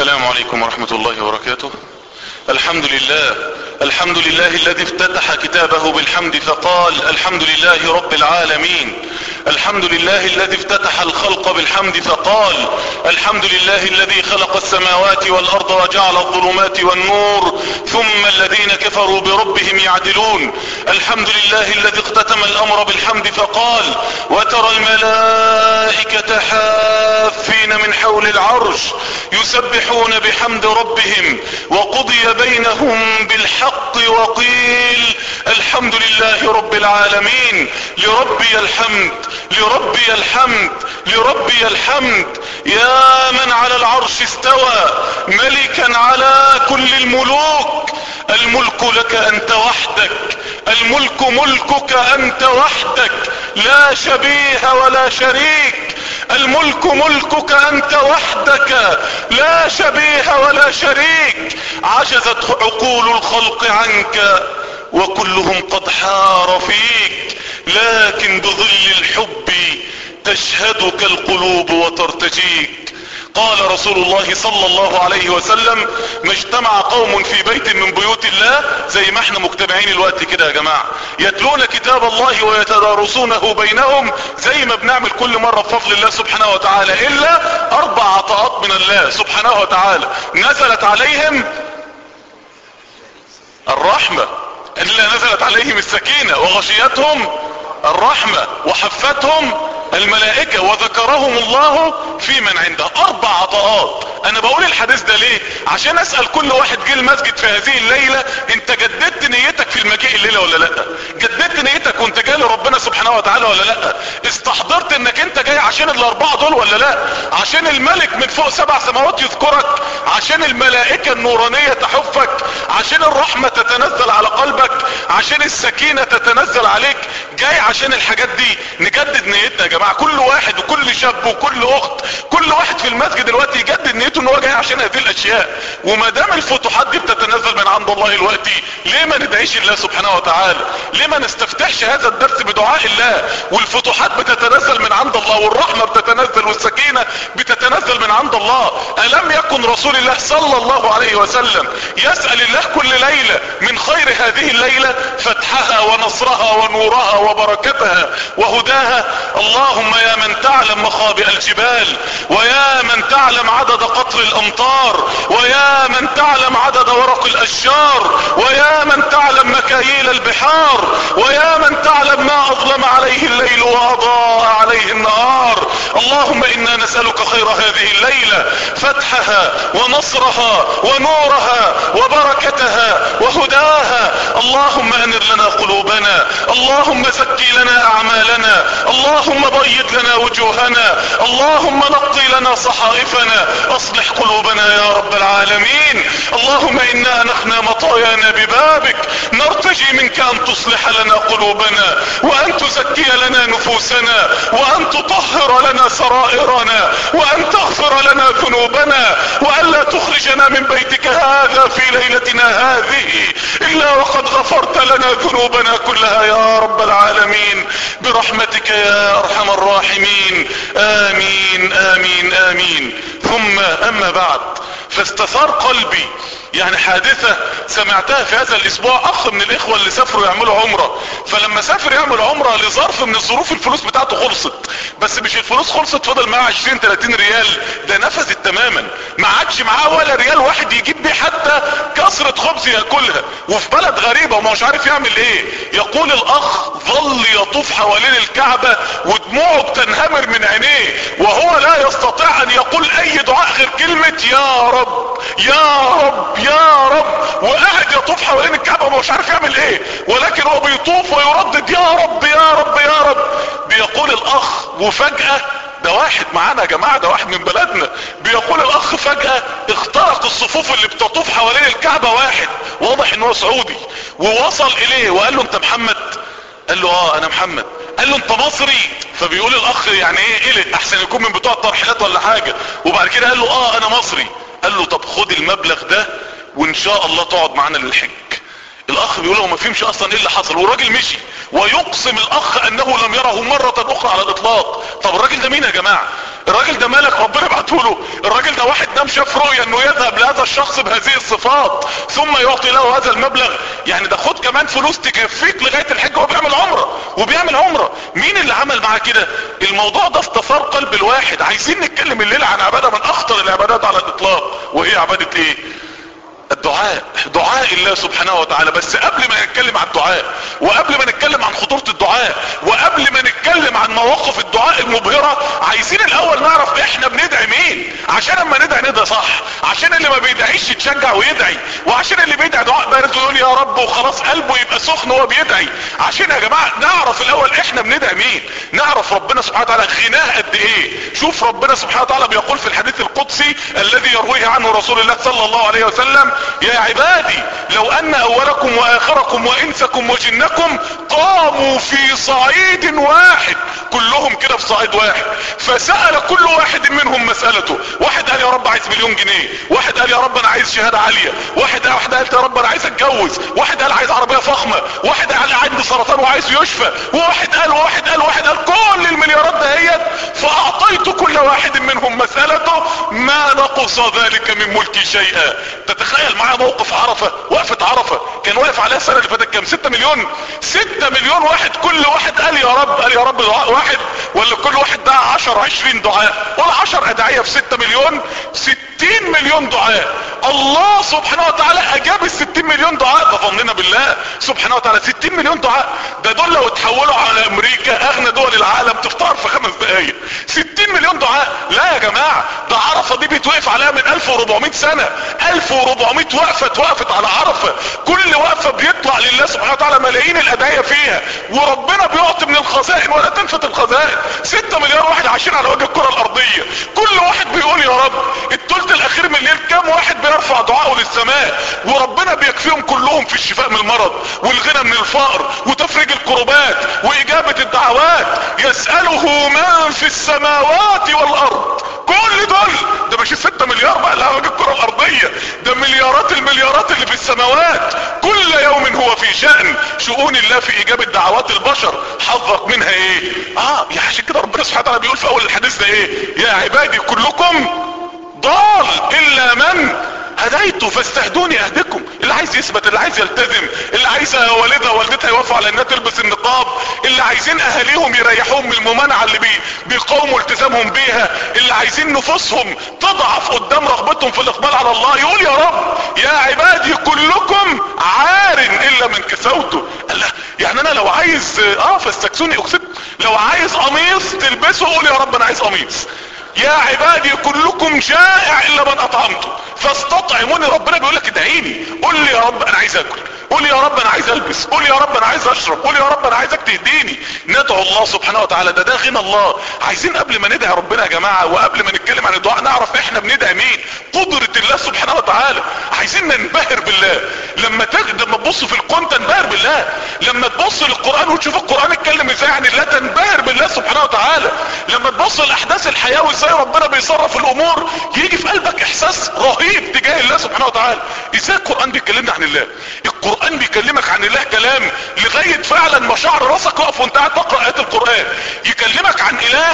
السلام عليكم ورحمة الله وبركاته الحمد لله الحمد لله الذي افتتح كتابه بالحمد فقال الحمد لله رب العالمين الحمد لله الذي افتتح الخلق بالحمد فقال الحمد لله الذي خلق السماوات والارض وجعل الظلمات والنور ثم الذين كفروا بربهم يعدلون الحمد لله الذي اختتم الامر بالحمد فقال وترى الملائكة حافين من حول العرش يسبحون بحمد ربهم وقضي بينهم بالحق وقيل الحمد لله رب العالمين لربي الحمد لربي الحمد لربي الحمد يا من على العرش استوى ملكا على كل الملوك الملك لك انت وحدك الملك ملكك انت وحدك لا شبيه ولا شريك الملك ملكك انت وحدك لا شبيه ولا شريك عجزت عقول الخلق عنك وكلهم قد حار فيك لكن بظل الحب تشهدك القلوب وترتجيك قال رسول الله صلى الله عليه وسلم ما اجتمع قوم في بيت من بيوت الله زي ما احنا مجتمعين الوقت كده يا جماعة يتلون كتاب الله ويتدارسونه بينهم زي ما بنعمل كل مرة بفضل الله سبحانه وتعالى الا اربع عطاءات من الله سبحانه وتعالى نزلت عليهم الرحمة الا نزلت عليهم السكينة وغشيتهم الرحمة وحفتهم الملائكة وذكرهم الله في من عنده اربع عطاءات انا بقول الحديث ده ليه عشان اسأل كل واحد جه المسجد في هذه الليلة انت جددت نيتك في المجيء الليلة ولا لا جددت نيتك وانت جاي لربنا سبحانه وتعالى ولا لا استحضرت انك انت جاي عشان الاربعة دول ولا لا عشان الملك من فوق سبع سماوات يذكرك عشان الملائكة النورانية تحفك عشان الرحمة تتنزل على قلبك عشان السكينة تتنزل عليك جاي عشان الحاجات دي نجدد نيتنا يا جماعة كل واحد وكل شاب وكل اخت كل واحد في المسجد دلوقتي يجدد نيته ان هو جاي عشان هذه الاشياء وما دام الفتوحات دي بتتنزل من عند الله دلوقتي ليه ما ندعيش الله سبحانه وتعالى ليه ما نستفتحش هذا الدرس بدعاء الله والفتوحات بتتنزل من عند الله والرحمة بتتنزل والسكينة بتتنزل من عند الله الم يكن رسول الله صلى الله عليه وسلم يسأل الله كل ليلة من خير هذه الليلة فتحها ونصرها ونورها وبركتها وهداها اللهم يا من تعلم مخابئ الجبال ويا من تعلم عدد قطر الامطار ويا من تعلم عدد ورق الاشجار ويا من تعلم مكاييل البحار ويا من تعلم ما اظلم عليه الليل واضاء عليه النهار اللهم انا نسألك خير هذه الليلة فتحها ونصرها ونورها وبركتها وهداها اللهم انر لنا قلوبنا اللهم زكي لنا اعمالنا اللهم بيض لنا وجوهنا اللهم نقي لنا صحائفنا اصلح قلوبنا يا رب العالمين اللهم انا نخنى مطايانا ببابك نرتجي منك ان تصلح لنا قلوبنا وان تزكي لنا نفوسنا وان تطهر لنا سرائرنا وان تغفر لنا ذنوبنا وان لا تخرجنا من بيتك هذا في ليلتنا هذه الا وقد غفرت لنا ذنوبنا كلها يا رب العالمين برحمتك يا ارحم الراحمين امين امين امين ثم اما بعد فاستثار قلبي يعني حادثة سمعتها في هذا الاسبوع اخ من الاخوة اللي سافروا يعملوا عمرة فلما سافر يعمل عمرة لظرف من الظروف الفلوس بتاعته خلصت بس مش الفلوس خلصت فضل معاه 20 30 ريال ده نفذت تماما ما عادش معاه ولا ريال واحد يجيب بيه حتى كسرة خبز ياكلها وفي بلد غريبة وما مش عارف يعمل ايه يقول الاخ ظل يطوف حوالين الكعبة ودموعه بتنهمر من عينيه وهو لا يستطيع ان يقول اي دعاء غير كلمة يا رب يا رب يا رب وقاعد يطوف حوالين الكعبة ومش عارف يعمل ايه ولكن هو بيطوف ويردد يا رب يا رب يا رب بيقول الاخ وفجأة ده واحد معانا يا جماعة ده واحد من بلدنا بيقول الاخ فجأة اخترق الصفوف اللي بتطوف حوالين الكعبة واحد واضح ان هو سعودي ووصل اليه وقال له انت محمد قال له اه انا محمد قال له انت مصري فبيقول الاخ يعني ايه قلق احسن يكون من بتوع الترحيلات ولا حاجة وبعد كده قال له اه انا مصري قال له طب خد المبلغ ده وان شاء الله تقعد معانا للحج الاخ بيقول له ما فهمش اصلا ايه اللي حصل والراجل مشي ويقسم الاخ انه لم يره مرة اخرى على الاطلاق طب الراجل ده مين يا جماعة الراجل ده مالك ربنا يبعته له الراجل ده واحد نام شاف رؤية انه يذهب لهذا الشخص بهذه الصفات ثم يعطي له هذا المبلغ يعني ده خد كمان فلوس تكفيك لغاية الحج وهو بيعمل عمرة وبيعمل عمرة مين اللي عمل معاه كده الموضوع ده استثار قلب الواحد عايزين نتكلم الليلة عن عبادة من اخطر العبادات على الاطلاق وهي عبادة ايه الدعاء دعاء الله سبحانه وتعالى بس قبل ما نتكلم عن الدعاء وقبل ما نتكلم عن خطورة الدعاء وقبل ما نتكلم عن مواقف الدعاء المبهرة عايزين الاول نعرف احنا بندعي مين عشان اما ندعي ندعي صح عشان اللي ما بيدعيش يتشجع ويدعي وعشان اللي بيدعي دعاء بارد ويقول يا رب وخلاص قلبه يبقى سخن وهو بيدعي عشان يا جماعة نعرف الاول احنا بندعي مين نعرف ربنا سبحانه وتعالى غناه قد ايه شوف ربنا سبحانه وتعالى بيقول في الحديث القدسي الذي يرويه عنه رسول الله صلى الله عليه وسلم يا عبادي لو ان اولكم واخركم وانسكم وجنكم قاموا في صعيد واحد كلهم كده في صعيد واحد فسأل كل واحد منهم مسألته واحد قال يا رب عايز مليون جنيه واحد قال يا رب انا عايز شهادة عالية واحد واحد قال يا رب انا عايز اتجوز واحد قال عايز عربية فخمة واحد قال عندي سرطان وعايز يشفى وواحد قال وواحد قال واحد قال كل المليارات دهيت فاعطيت كل واحد منهم مسألته ما نقص ذلك من ملكي شيئا تتخيل معايا موقف عرفة وقفة عرفة كان واقف عليها السنة اللي فاتت كام 6 مليون 6 مليون واحد كل واحد قال يا رب قال يا رب دعاء واحد ولا كل واحد دعا 10 20 دعاء ولا 10 ادعية في 6 مليون 60 مليون دعاء الله سبحانه وتعالى اجاب ال 60 مليون دعاء ده ظننا بالله سبحانه وتعالى 60 مليون دعاء ده دول لو اتحولوا على امريكا اغنى دول العالم تفطر في خمس دقايق 60 مليون دعاء لا يا جماعة ده عرفة دي بيتوقف عليها من 1400 سنة 1400 وقفة اتوقفت على عرفة كل وقفة بيطلع لله سبحانه وتعالى ملايين الادعية فيها وربنا بيعطي من الخزائن ولا تنفت الخزائن 6 مليار واحد عايشين على وجه الكرة الارضية كل واحد بيقول يا رب الثلث الاخير من الليل كام واحد بيرفع دعائه للسماء وربنا بيكفيهم كلهم في الشفاء من المرض والغنى من الفقر وتفريج الكربات واجابة الدعوات يسأله من في السماوات والارض كل دول ده مش 6 مليار بقى اللي على وجه الكرة الارضية ده مليارات المليارات اللي في السماوات كل يوم هو في شأن شؤون الله في اجابة دعوات البشر حظك منها ايه اه يا عشان كده ربنا سبحانه وتعالى بيقول في اول الحديث ده ايه يا عبادي كلكم ضال الا من هديته فاستهدوني اهدكم اللي عايز يثبت اللي عايز يلتزم اللي عايزه والدها والدتها يوافقوا على انها تلبس النقاب اللي عايزين اهاليهم يريحوهم من الممانعه اللي بي بيقاوموا التزامهم بيها اللي عايزين نفوسهم تضعف قدام رغبتهم في الاقبال على الله يقول يا رب يا عبادي كلكم عار الا من كسوته قال لا يعني انا لو عايز اه فاستكسوني اكسب لو عايز قميص تلبسه قول يا رب انا عايز قميص يا عبادي كلكم جائع الا من اطعمته فاستطعموني ربنا بيقول لك ادعيني قول لي يا رب انا عايز اكل قول لي يا رب انا عايز البس قول لي يا رب انا عايز اشرب قول لي يا رب انا عايزك تهديني ندعو الله سبحانه وتعالى ده ده غنى الله عايزين قبل ما ندعي ربنا يا جماعه وقبل ما نتكلم عن الدعاء نعرف احنا بندعي مين قدره الله سبحانه وتعالى عايزين ننبهر بالله لما تجد لما تبص في الكون تنبهر بالله لما تبص للقران وتشوف القران اتكلم ازاي عن الله تنبهر بالله سبحانه وتعالى لما تبص لاحداث الحياه وازاي ربنا بيصرف الامور يجي في قلبك احساس رهيب تجاه الله سبحانه وتعالى ازاي القران بيكلمنا عن الله القران بيكلمك عن الله كلام لغايه فعلا ما شعر راسك يقف وانت قاعد تقرا ايات القران يكلمك عن اله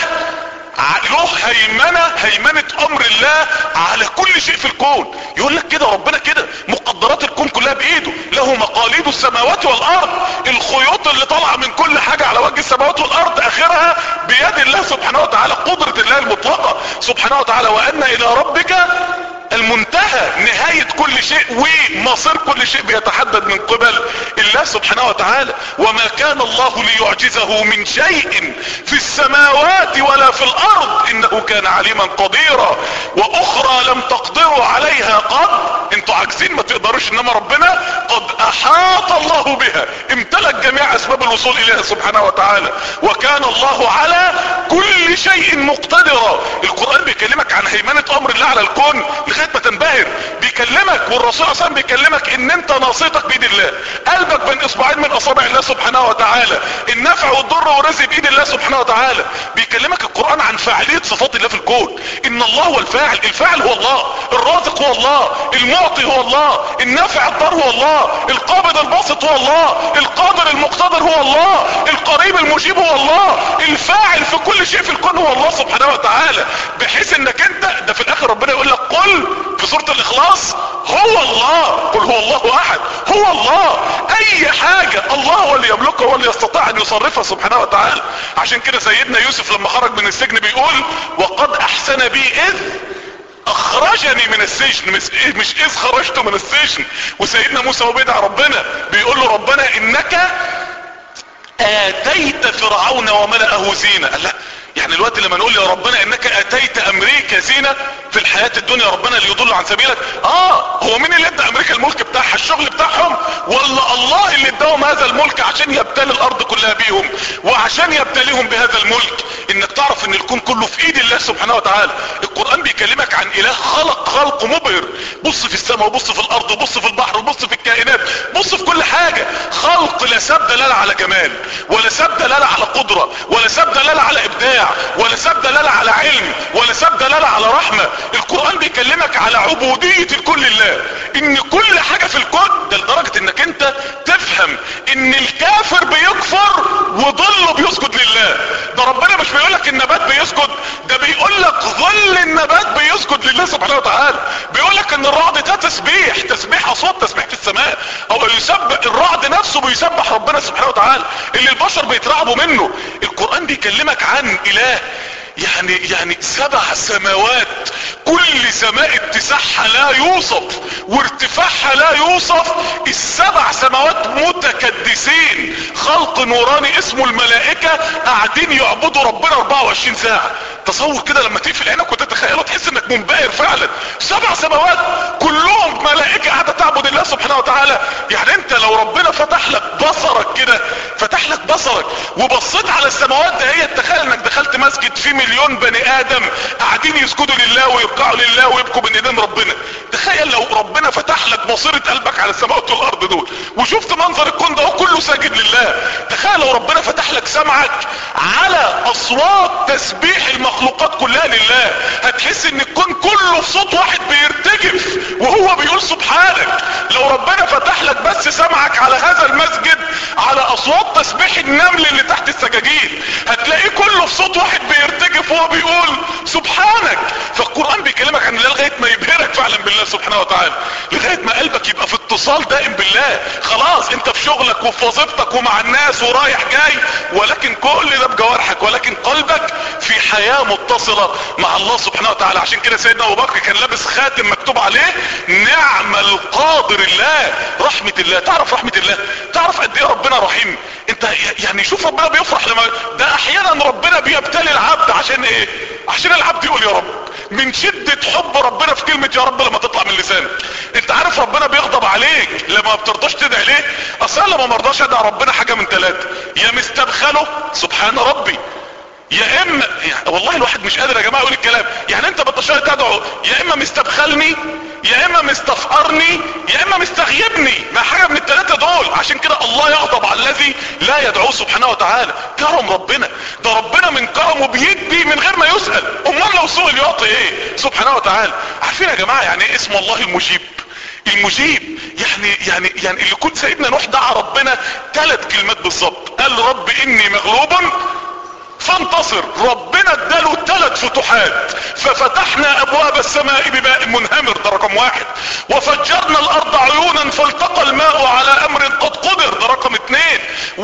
له هيمنة هيمنة امر الله على كل شيء في الكون يقول لك كده ربنا كده مقدرات الكون كلها بايده له مقاليد السماوات والارض الخيوط اللي طالعه من كل حاجة على وجه السماوات والارض اخرها بيد الله سبحانه وتعالى قدرة الله المطلقة سبحانه وتعالى وان الى ربك المنتهى نهاية كل شيء ومصير كل شيء بيتحدد من قبل الله سبحانه وتعالى وما كان الله ليعجزه من شيء في السماوات ولا في الارض انه كان عليما قديرا واخرى لم تقدروا عليها قد انتوا عاجزين ما تقدروش انما ربنا قد احاط الله بها امتلك جميع اسباب الوصول اليها سبحانه وتعالى وكان الله على كل شيء مقتدرا القرآن بيكلمك عن هيمنة امر الله على الكون لغايه ما تنبهر بيكلمك والرسول صلى الله عليه وسلم بيكلمك ان انت ناصيتك بايد الله قلبك بين اصبعين من اصابع الله سبحانه وتعالى النفع والضر والرزق بايد الله سبحانه وتعالى بيكلمك القران عن فاعليه صفات الله في الكون ان الله هو الفاعل الفاعل هو الله الرازق هو الله المعطي هو الله النافع الضر هو الله القابض الباسط هو الله القادر المقتدر هو الله القريب المجيب هو الله الفاعل في كل شيء في الكون هو الله سبحانه وتعالى بحيث انك انت ده في الاخر ربنا يقول لك قل في سورة الاخلاص هو الله قل هو الله احد هو الله اي حاجة الله هو اللي يملكها هو اللي يستطيع ان يصرفها سبحانه وتعالى عشان كده سيدنا يوسف لما خرج من السجن بيقول وقد احسن بي اذ اخرجني من السجن مش, مش اذ خرجت من السجن وسيدنا موسى هو بيدعى ربنا بيقول له ربنا انك اتيت فرعون وملأه زينة قال لا يعني الوقت لما نقول يا ربنا انك اتيت امريكا زينة في الحياة الدنيا ربنا اللي يضل عن سبيلك اه هو مين اللي ادى امريكا الملك بتاعها الشغل بتاعهم ولا الله اللي اداهم هذا الملك عشان يبتلي الارض كلها بيهم وعشان يبتليهم بهذا الملك انك تعرف ان الكون كله في ايد الله سبحانه وتعالى القرآن بيكلمك عن اله خلق خلق مبهر بص في السماء وبص في الارض وبص في البحر وبص في الكائنات بص في كل حاجة خلق لا ساب دلالة على جمال ولا ساب دلالة على قدرة ولا ساب دلالة على ابداع ولا ساب دلالة على علم ولا ساب دلالة على رحمة القرآن بيكلمك على عبودية الكل لله ان كل حاجة في الكون ده لدرجة انك انت تفهم ان الكافر بيكفر وظله بيسجد لله ده ربنا مش بيقولك النبات بيسجد ده بيقولك ظل النبات بيسجد لله سبحانه وتعالى بيقولك ان الرعد ده تسبيح تسبيح اصوات تسبيح في السماء او يسبح الرعد نفسه بيسبح ربنا سبحانه وتعالى اللي البشر بيترعبوا منه القرآن بيكلمك عن اله يعني يعني سبع سماوات كل سماء اتساعها لا يوصف وارتفاعها لا يوصف السبع سماوات متكدسين خلق نوراني اسمه الملائكة قاعدين يعبدوا ربنا 24 ساعة تصور كده لما تقفل عينك وتتخيله تحس انك منبهر فعلا سبع سماوات كلهم ملائكة قاعدة تعبد الله سبحانه وتعالى يعني انت لو ربنا فتح لك بصرك كده فتح لك بصرك وبصيت على السماوات ده هي تخيل انك دخلت مسجد فيه مليون بني ادم قاعدين يسجدوا لله ويركعوا لله ويبكوا بين ايدين ربنا تخيل لو ربنا فتح لك بصيرة قلبك على السماوات والارض دول وشفت منظر الكون ده كله ساجد لله تخيل لو ربنا فتح لك سمعك على اصوات تسبيح المخلوقات كلها لله هتحس ان الكون كله في صوت واحد بيرتجف وهو بيقول سبحانك لو ربنا فتح لك بس سمعك على هذا المسجد على اصوات تسبيح النمل اللي تحت السجاجيد هتلاقيه كله في صوت واحد بيرتجف وهو بيقول سبحانك فالقرآن بيكلمك عن الله لغاية ما يبهرك فعلا بالله سبحانه وتعالى لغاية ما قلبك يبقى في اتصال دائم بالله خلاص انت في شغلك وفي وظيفتك ومع الناس ورايح جاي ولكن كل ده بجوارحك ولكن قلبك في حياة متصلة مع الله سبحانه وتعالى عشان كده سيدنا ابو بكر كان لابس خاتم مكتوب عليه نعم القادر الله رحمة الله تعرف رحمة الله تعرف قد ايه ربنا رحيم انت يعني شوف ربنا بيفرح لما ده احيانا ربنا بيبتلي العبد عشان ايه عشان العبد يقول يا رب من شدة حب ربنا في كلمة يا رب لما تطلع من لسانك انت عارف ربنا بيغضب عليك لما ما بترضاش تدعي ليه اصلا لما مرضاش ادعي ربنا حاجة من ثلاثة يا مستبخله سبحان ربي يا اما يعني والله الواحد مش قادر يا جماعه يقول الكلام يعني انت بتشار تدعو يا اما مستبخلني يا اما مستفقرني يا اما مستغيبني ما حاجه من الثلاثه دول عشان كده الله يغضب على الذي لا يدعوه سبحانه وتعالى كرم ربنا ده ربنا من كرمه بيدي من غير ما يسال امال لو سئل يعطي ايه سبحانه وتعالى عارفين يا جماعه يعني ايه اسم الله المجيب المجيب يعني يعني يعني اللي كنت سيدنا نوح دعا ربنا ثلاث كلمات بالظبط قال رب اني مغلوب فانتصر ربنا اداله ثلاث فتوحات ففتحنا ابواب السماء بماء منهمر ده رقم واحد وفجرنا الارض عيونا فالتقى الماء على امر قد قدر ده رقم اثنين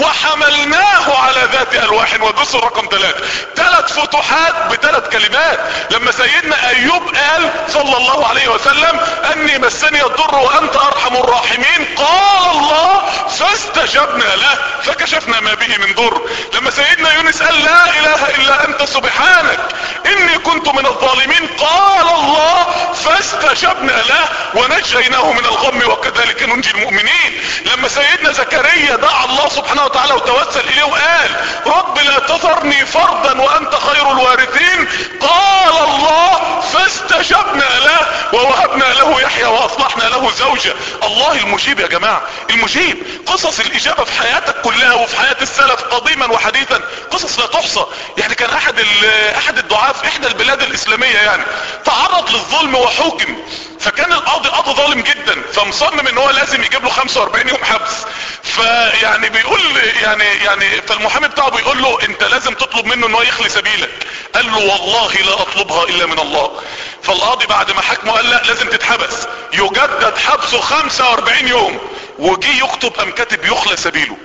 وحملناه على ذات الواح ودسر رقم ثلاثة ثلاث فتوحات بثلاث كلمات لما سيدنا ايوب قال صلى الله عليه وسلم اني مسني الضر وانت ارحم الراحمين قال الله فاستجبنا له فكشفنا ما به من ضر لما سيدنا يونس قال لا اله الا انت سبحانك اني كنت من الظالمين قال الله فاستجبنا له ونجيناه من الغم وكذلك ننجي المؤمنين لما سيدنا زكريا دعا الله سبحانه وتعالى وتوسل اليه وقال رب لا تذرني فردا وانت خير الوارثين قال الله فاستجبنا له ووهبنا له يحيى واصلحنا له زوجة الله المجيب يا جماعة المجيب قصص الاجابة في حياتك كلها وفي حياة السلف قديما وحديثا قصص لا تحصى يعني كان احد احد الدعاة في احدى البلاد الاسلامية يعني تعرض للظلم وحكم فكان القاضي قاضي ظالم جدا فمصمم ان هو لازم يجيب له 45 يوم حبس فيعني بيقول يعني يعني فالمحامي بتاعه بيقول له انت لازم تطلب منه ان هو يخلي سبيلك قال له والله لا اطلبها الا من الله فالقاضي بعد ما حكمه قال لا لازم تتحبس يجدد حبسه 45 يوم وجي يخطب ام كاتب يخلى سبيله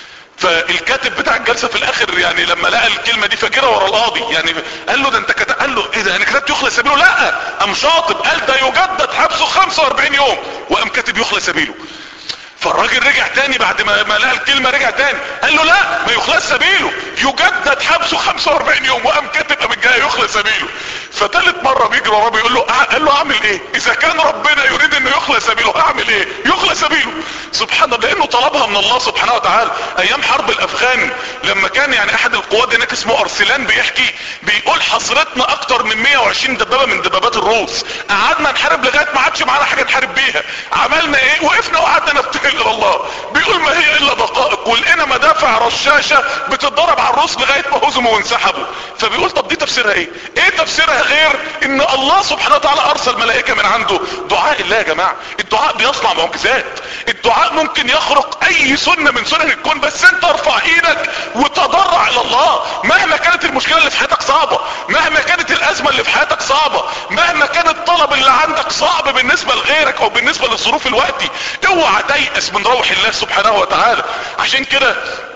فالكاتب بتاع الجلسه في الاخر يعني لما لقى الكلمه دي فاكرها ورا القاضي يعني قال له ده انت كتب قال له ايه ده انا كتبت يخلى سبيله لا قام شاطب قال ده يجدد حبسه 45 يوم وقام كاتب يخلى سبيله فالراجل رجع تاني بعد ما, ما لقى الكلمة رجع تاني قال له لا ما يخلص سبيله يجدد حبسه 45 يوم وقام كاتب قام الجاي يخلص سبيله فتالت مرة بيجري وراه بيقول له قال له اعمل ايه اذا كان ربنا يريد انه يخلص سبيله اعمل ايه يخلص سبيله سبحان الله لانه طلبها من الله سبحانه وتعالى ايام حرب الافغان لما كان يعني احد القوات هناك اسمه ارسلان بيحكي بيقول حصرتنا اكتر من 120 دبابة من دبابات الروس قعدنا نحارب لغاية ما عادش معانا حاجة نحارب بيها عملنا ايه وقفنا وقعدنا نفتكر الى الله بيقول ما هي الا دقائق ولقينا مدافع رشاشة بتتضرب على الروس لغاية ما هزموا وانسحبوا فبيقول طب دي تفسيرها ايه ايه تفسيرها غير ان الله سبحانه وتعالى ارسل ملائكة من عنده دعاء الله يا جماعة الدعاء بيصنع معجزات الدعاء ممكن يخرق اي سنة من سنن الكون بس انت ارفع ايدك وتضرع الى الله مهما كانت المشكلة اللي في حياتك صعبة مهما كانت الازمة اللي في حياتك صعبة مهما كان الطلب اللي عندك صعب بالنسبة لغيرك او بالنسبة للظروف الوقتي اوعى تيأس من روح الله سبحانه وتعالى عشان كده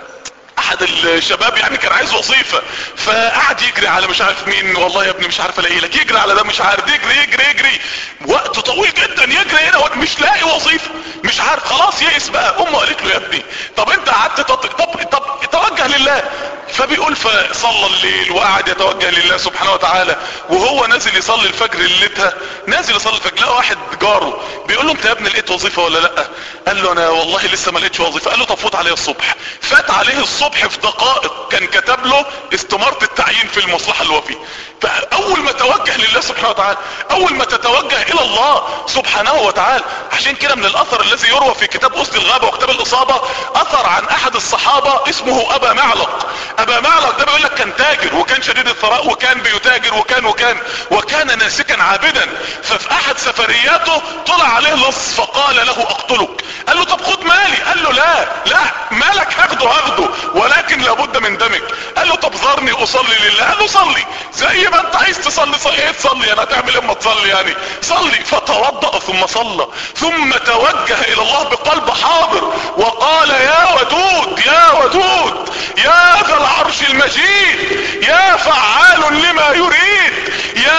احد الشباب يعني كان عايز وظيفة فقعد يجري على مش عارف مين والله يا ابني مش عارف الاقي لك يجري على ده مش عارف يجري يجري يجري وقت طويل جدا يجري هنا مش لاقي وظيفة مش عارف خلاص يئس بقى امه قالت له يا ابني طب انت قعدت طب طب طب توجه لله فبيقول فصلى الليل وقعد يتوجه لله سبحانه وتعالى وهو نازل يصلي الفجر ليلتها نازل يصلي الفجر لقى واحد جاره بيقول له انت يا ابني لقيت وظيفه ولا لا قال له انا والله لسه ما لقيتش وظيفه قال له طب فوت عليا الصبح فات عليه الصبح في دقائق كان كتب له استماره التعيين في المصلحه اللي هو فيه فاول ما توجه لله سبحانه وتعالى اول ما تتوجه الى الله سبحانه وتعالى عشان كده من الاثر الذي يروى في كتاب اسد الغابة وكتاب الاصابة اثر عن احد الصحابة اسمه ابا معلق ابا معلق ده بيقول لك كان تاجر وكان شديد الثراء وكان بيتاجر وكان وكان وكان ناسكا عابدا ففي احد سفرياته طلع عليه لص فقال له اقتلك قال له طب خد مالي قال له لا لا مالك هاخده هاخده ولكن لابد من دمك قال له طب ذرني اصلي لله قال له صلي زي ما انت عايز تصلي صلي ايه تصلي انا هتعمل ايه اما تصلي يعني صلي فتوضأ ثم صلى ثم توجه الى الله بقلب حاضر وقال يا ودود يا ودود يا ذا العرش المجيد يا فعال لما يريد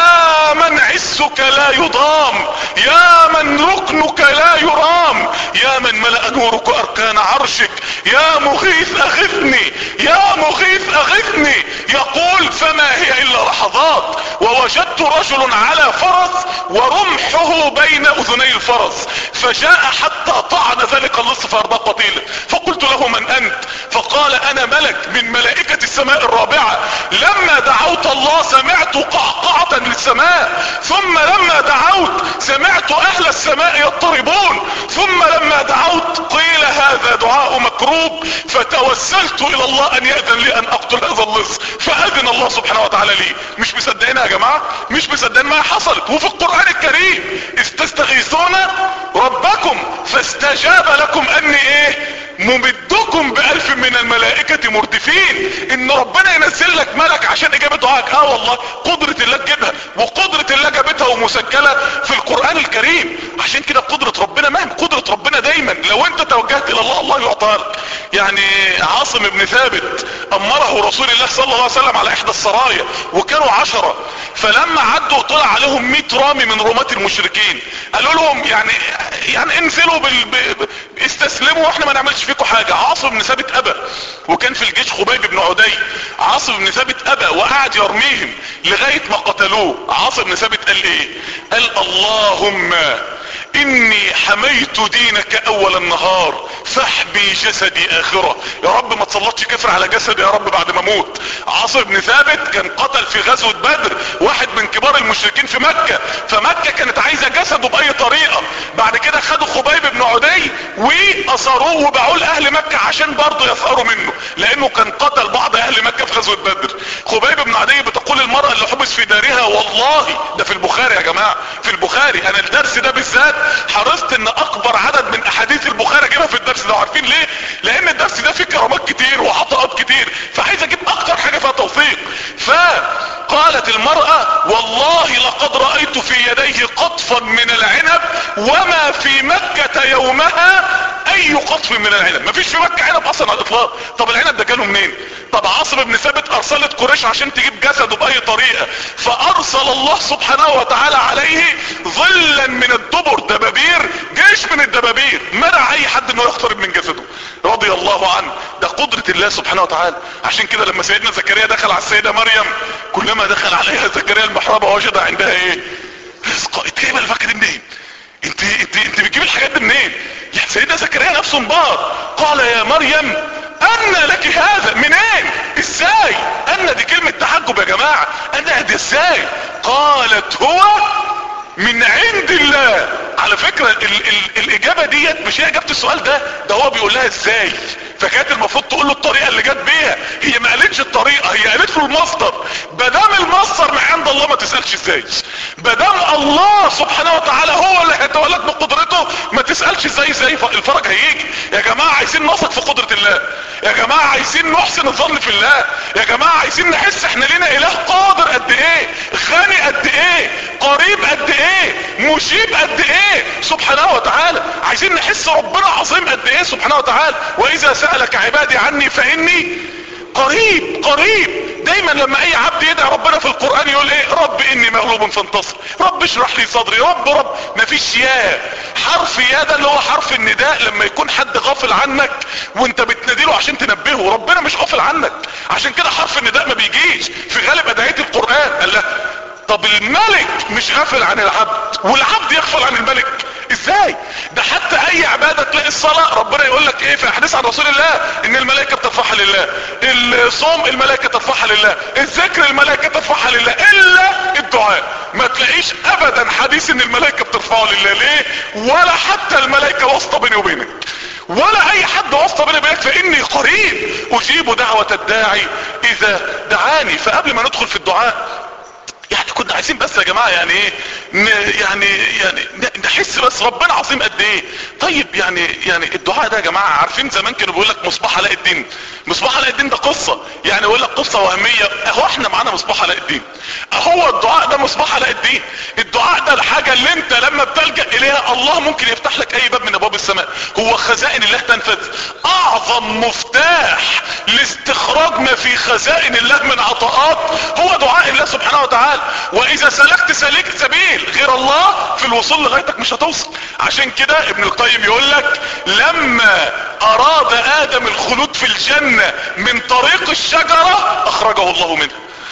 يا من عزك لا يضام يا من ركنك لا يرام يا من ملأ نورك اركان عرشك يا مغيث اغثني يا مغيث اغثني يقول فما هي الا لحظات ووجدت رجل على فرس ورمحه بين اذني الفرس فجاء حتى طعن ذلك اللص فارضاه قتيلا فقلت له من انت فقال انا ملك من ملائكة السماء الرابعة لما دعوت الله سمعت قعقعة للسماء ثم لما دعوت سمعت اهل السماء يضطربون ثم لما دعوت قيل هذا دعاء مكروب فتوسلت الى الله ان يأذن لي ان اقتل هذا اللص فاذن الله سبحانه وتعالى لي مش مصدقين يا جماعة مش مصدقين ما حصلت وفي القرآن الكريم استستغيثون ربكم فاستجاب لكم اني ايه ممدكم بألف من الملائكة مردفين ان ربنا ينزل لك ملك عشان اجابة دعائك اه والله قدرة الله تجيبها وقدرة الله جابتها ومسجلة في القرآن الكريم عشان كده قدرة ربنا مهما قدرة ربنا دايما لو انت توجهت الى الله الله يعطيها لك يعني عاصم بن ثابت امره رسول الله صلى الله عليه وسلم على احدى السرايا وكانوا عشرة فلما عدوا طلع عليهم 100 رامي من رماة المشركين قالوا لهم يعني يعني انزلوا بال... ب... استسلموا واحنا ما نعملش فيكم حاجة عاصم بن ثابت ابى وكان في الجيش خبيب بن عدي عاصم بن ثابت ابى وقعد يرميهم لغاية ما قتلوه عاصم بن ثابت قال ايه قال اللهم اني حميت دينك اول النهار فاحبي جسدي اخرة يا رب ما تسلطش كفر على جسدي يا رب بعد ما اموت عاصر بن ثابت كان قتل في غزوة بدر واحد من كبار المشركين في مكة فمكة كانت عايزة جسده باي طريقة بعد كده خدوا خبيب بن عدي واثروه وباعوه لاهل مكة عشان برضه يثأروا منه لانه كان قتل بعض اهل مكة في غزوة بدر خبيب بن عدي بتقول المرأة اللي حبس في دارها والله ده في البخاري يا جماعة في البخاري انا الدرس ده بالذات حرصت ان اكبر عدد من احاديث البخاري اجيبها في الدرس ده عارفين ليه لان الدرس ده فيه كرامات كتير وعطاءات كتير فعايز اجيب اكتر حاجة فيها توثيق فقالت المرأة والله لقد رأيت في يديه قطفا من العنب وما في مكة يومها اي قطف من العنب مفيش في مكة عنب اصلا على الاطلاق طب العنب ده جاله منين طب عاصم بن ثابت ارسلت قريش عشان تجيب جسده باي طريقة فارسل الله سبحانه وتعالى عليه ظلا من الدبر دبابير جيش من الدبابير منع اي حد انه يقترب من جسده رضي الله عنه ده قدرة الله سبحانه وتعالى عشان كده لما سيدنا زكريا دخل على السيدة مريم كلما دخل عليها زكريا المحراب وجد عندها ايه رزقا انت جايبه الفاكهه دي منين انت انت انت بتجيب الحاجات دي منين يا سيدنا زكريا نفسه انبهر قال يا مريم ان لك هذا منين ازاي ان دي كلمة تعجب يا جماعة انا دي ازاي قالت هو من عند الله على فكرة ال ال الاجابة ديت مش هي اجابة السؤال ده ده هو بيقول لها ازاي فكانت المفروض تقول له الطريقة اللي جت بيها هي ما قالتش الطريقة هي قالت له المصدر بدام المصدر من عند الله ما تسألش ازاي بدام الله سبحانه وتعالى هو اللي هيتولد بقدرته ما تسألش ازاي ازاي الفرج هيجي يا جماعة عايزين نثق في قدرة الله يا جماعة عايزين نحسن الظن في الله يا جماعة عايزين نحس احنا لينا اله قادر قد ايه غني قد ايه قريب قد ايه مجيب قد ايه سبحانه وتعالى عايزين نحس ربنا عظيم قد ايه سبحانه وتعالى واذا سألك عبادي عني فاني قريب قريب دايما لما اي عبد يدعي ربنا في القرآن يقول ايه رب اني مغلوب فانتصر رب اشرح لي صدري رب رب مفيش يا حرف يا ده اللي هو حرف النداء لما يكون حد غافل عنك وانت بتناديله عشان تنبهه ربنا مش غافل عنك عشان كده حرف النداء ما بيجيش في غالب ادعية القرآن قال له طب الملك مش غافل عن العبد والعبد يغفل عن الملك ازاي ده حتى اي عبادة تلاقي الصلاة ربنا يقول لك ايه في احاديث عن رسول الله ان الملائكة بترفعها لله الصوم الملائكة ترفعها لله الذكر الملائكة ترفعها لله الا الدعاء ما تلاقيش ابدا حديث ان الملائكة بترفعه لله ليه ولا حتى الملائكة واسطة بيني وبينك ولا اي حد واسطة بيني وبينك فاني قريب اجيب دعوة الداعي اذا دعاني فقبل ما ندخل في الدعاء يعني كنا عايزين بس يا جماعة يعني ايه يعني يعني نحس بس ربنا عظيم قد ايه طيب يعني يعني الدعاء ده يا جماعة عارفين زمان كانوا بيقول لك مصباح علاء الدين مصباح علاء الدين ده قصة يعني يقول لك قصة وهمية اهو احنا معانا مصباح علاء الدين اهو الدعاء ده مصباح علاء الدين الدعاء ده الحاجة اللي انت لما بتلجأ اليها الله ممكن يفتح لك اي باب من ابواب السماء هو خزائن الله تنفذ اعظم مفتاح لاستخراج ما في خزائن الله من عطاءات هو دعاء الله سبحانه وتعالى واذا سلكت سليك سبيل غير الله في الوصول لغايتك مش هتوصل عشان كده ابن القيم يقول لك لما اراد ادم الخلود في الجنة من طريق الشجرة اخرجه الله منها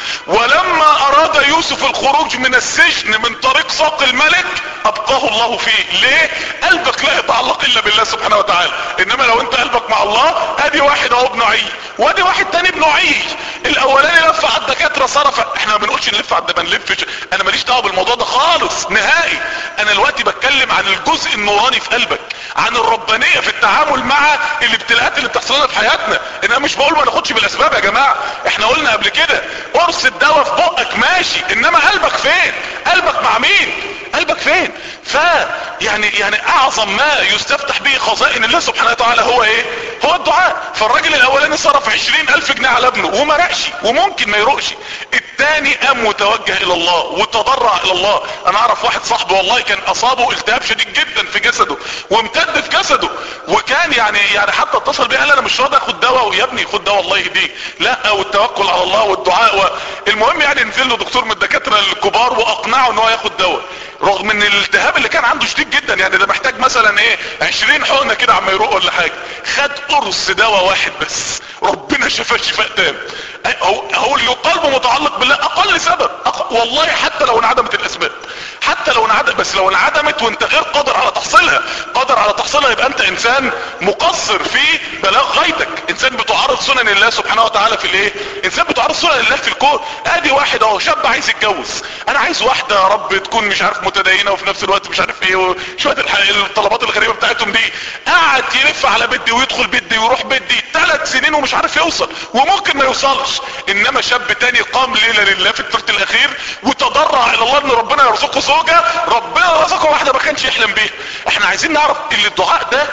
ولما اراد يوسف الخروج من السجن من طريق ساق الملك ابقاه الله فيه ليه قلبك لا يتعلق الا بالله سبحانه وتعالى انما لو انت قلبك مع الله ادي واحد اهو ابن عي وادي واحد تاني ابن عي الاولاني لف على الدكاتره صرف احنا ما بنقولش نلف على ما نلفش انا ماليش دعوه بالموضوع ده خالص نهائي انا دلوقتي بتكلم عن الجزء النوراني في قلبك عن الربانيه في التعامل مع الابتلاءات اللي بتحصل لنا في حياتنا انا مش بقول ما ناخدش بالاسباب يا جماعه احنا قلنا قبل كده قرص الدواء في بقك ماشي انما قلبك فين قلبك مع مين قلبك فين ف يعني يعني اعظم ما يستفتح به خزائن الله سبحانه وتعالى هو ايه هو الدعاء فالراجل الاولاني صرف عشرين الف جنيه على ابنه وما رقش وممكن ما يرقش التاني قام متوجه الى الله وتضرع الى الله انا اعرف واحد صاحبي والله كان اصابه التهاب شديد جدا في جسده وامتد في جسده وكان يعني يعني حتى اتصل بيه قال انا مش راضي اخد دواء ويا ابني خد دواء الله يهديك لا والتوكل على الله والدعاء و... المهم يعني نزل له دكتور من الدكاتره الكبار واقنعه ان هو ياخد دواء رغم ان الالتهاب الشباب اللي كان عنده شديد جدا يعني ده محتاج مثلا ايه 20 حقنه كده عم يروق ولا حاجه خد قرص دواء واحد بس ربنا شفاه شفاء تام هو هو اللي قلبه متعلق بالله اقل سبب أق... والله حتى لو انعدمت الاسباب حتى لو انعدم بس لو انعدمت وانت غير قادر على تحصيلها قادر على تحصيلها يبقى انت انسان مقصر في بلاغ غايتك انسان بتعارض سنن الله سبحانه وتعالى في الايه انسان بتعارض سنن الله في الكون ادي واحد اهو شاب عايز يتجوز انا عايز واحده يا رب تكون مش عارف متدينه وفي نفس الوقت مش عارف ايه وشويه الح... الطلبات الغريبه بتاعتهم دي قاعد يلف على بيت دي ويدخل بيت دي ويروح بيت دي ثلاث سنين ومش عارف يوصل وممكن ما يوصلش انما شاب تاني قام ليله لله في الثلث الاخير وتضرع الى الله ان ربنا يرزقه زوجه ربنا رزقه واحده ما كانش يحلم بيها احنا عايزين نعرف ان الدعاء ده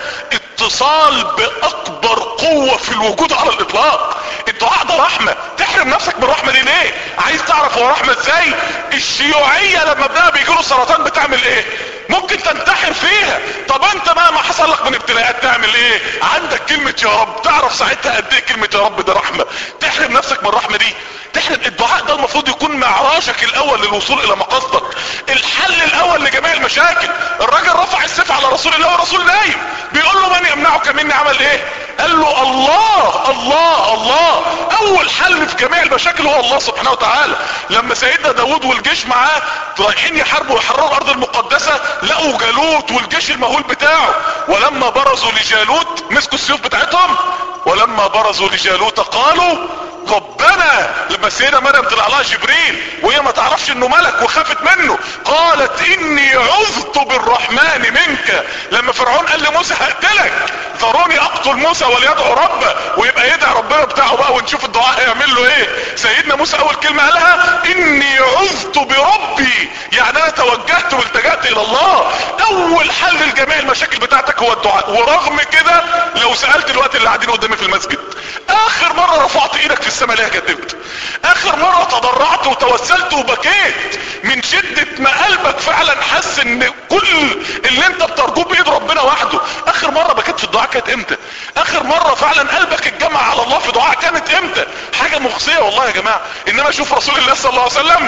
اتصال باكبر قوة في الوجود على الاطلاق الدعاء ده رحمة تحرم نفسك من الرحمة دي ليه عايز تعرف هو رحمة ازاي الشيوعية لما ابنها بيجيله سرطان بتعمل ايه ممكن تنتحر فيها طب انت بقى ما حصل لك من ابتلاءات تعمل ايه عندك كلمة يا رب تعرف ساعتها قد ايه كلمة يا رب ده رحمة تحرم نفسك من الرحمة دي تحرم الدعاء ده المفروض يكون معراجك الاول للوصول الى مقصدك الحل الاول لجميع المشاكل الراجل رفع السيف على رسول الله ورسول نايم بيقول له من يمنعك مني عمل ايه قال له الله الله الله اول حل في جميع المشاكل هو الله سبحانه وتعالى لما سيدنا داود والجيش معاه رايحين يحاربوا ويحرروا الارض المقدسة لقوا جالوت والجيش المهول بتاعه ولما برزوا لجالوت مسكوا السيوف بتاعتهم ولما برزوا لجالوت قالوا ربنا لما سيدة مريم طلع لها جبريل وهي ما تعرفش انه ملك وخافت منه قالت اني عذت بالرحمن منك لما فرعون قال لموسى هقتلك ذروني اقتل موسى وليدعو ربه ويبقى يدعي ربنا بتاعه بقى ونشوف الدعاء هيعمل له ايه سيدنا موسى اول كلمة قالها اني عذت بربي يعني انا توجهت والتجأت الى الله اول حل لجميع المشاكل بتاعتك هو الدعاء ورغم كده لو سألت الوقت اللي قاعدين قدامي في المسجد اخر مرة رفعت ايدك في السماء ليه كدبت اخر مرة تضرعت وتوسلت وبكيت من شدة ما قلبك فعلا حس ان كل اللي انت بترجوه بايد ربنا وحده اخر مرة بكيت في الدعاء كانت امتى اخر مرة فعلا قلبك اتجمع على الله في دعاء كانت امتى حاجة مخزية والله يا جماعة انما اشوف رسول الله صلى الله عليه وسلم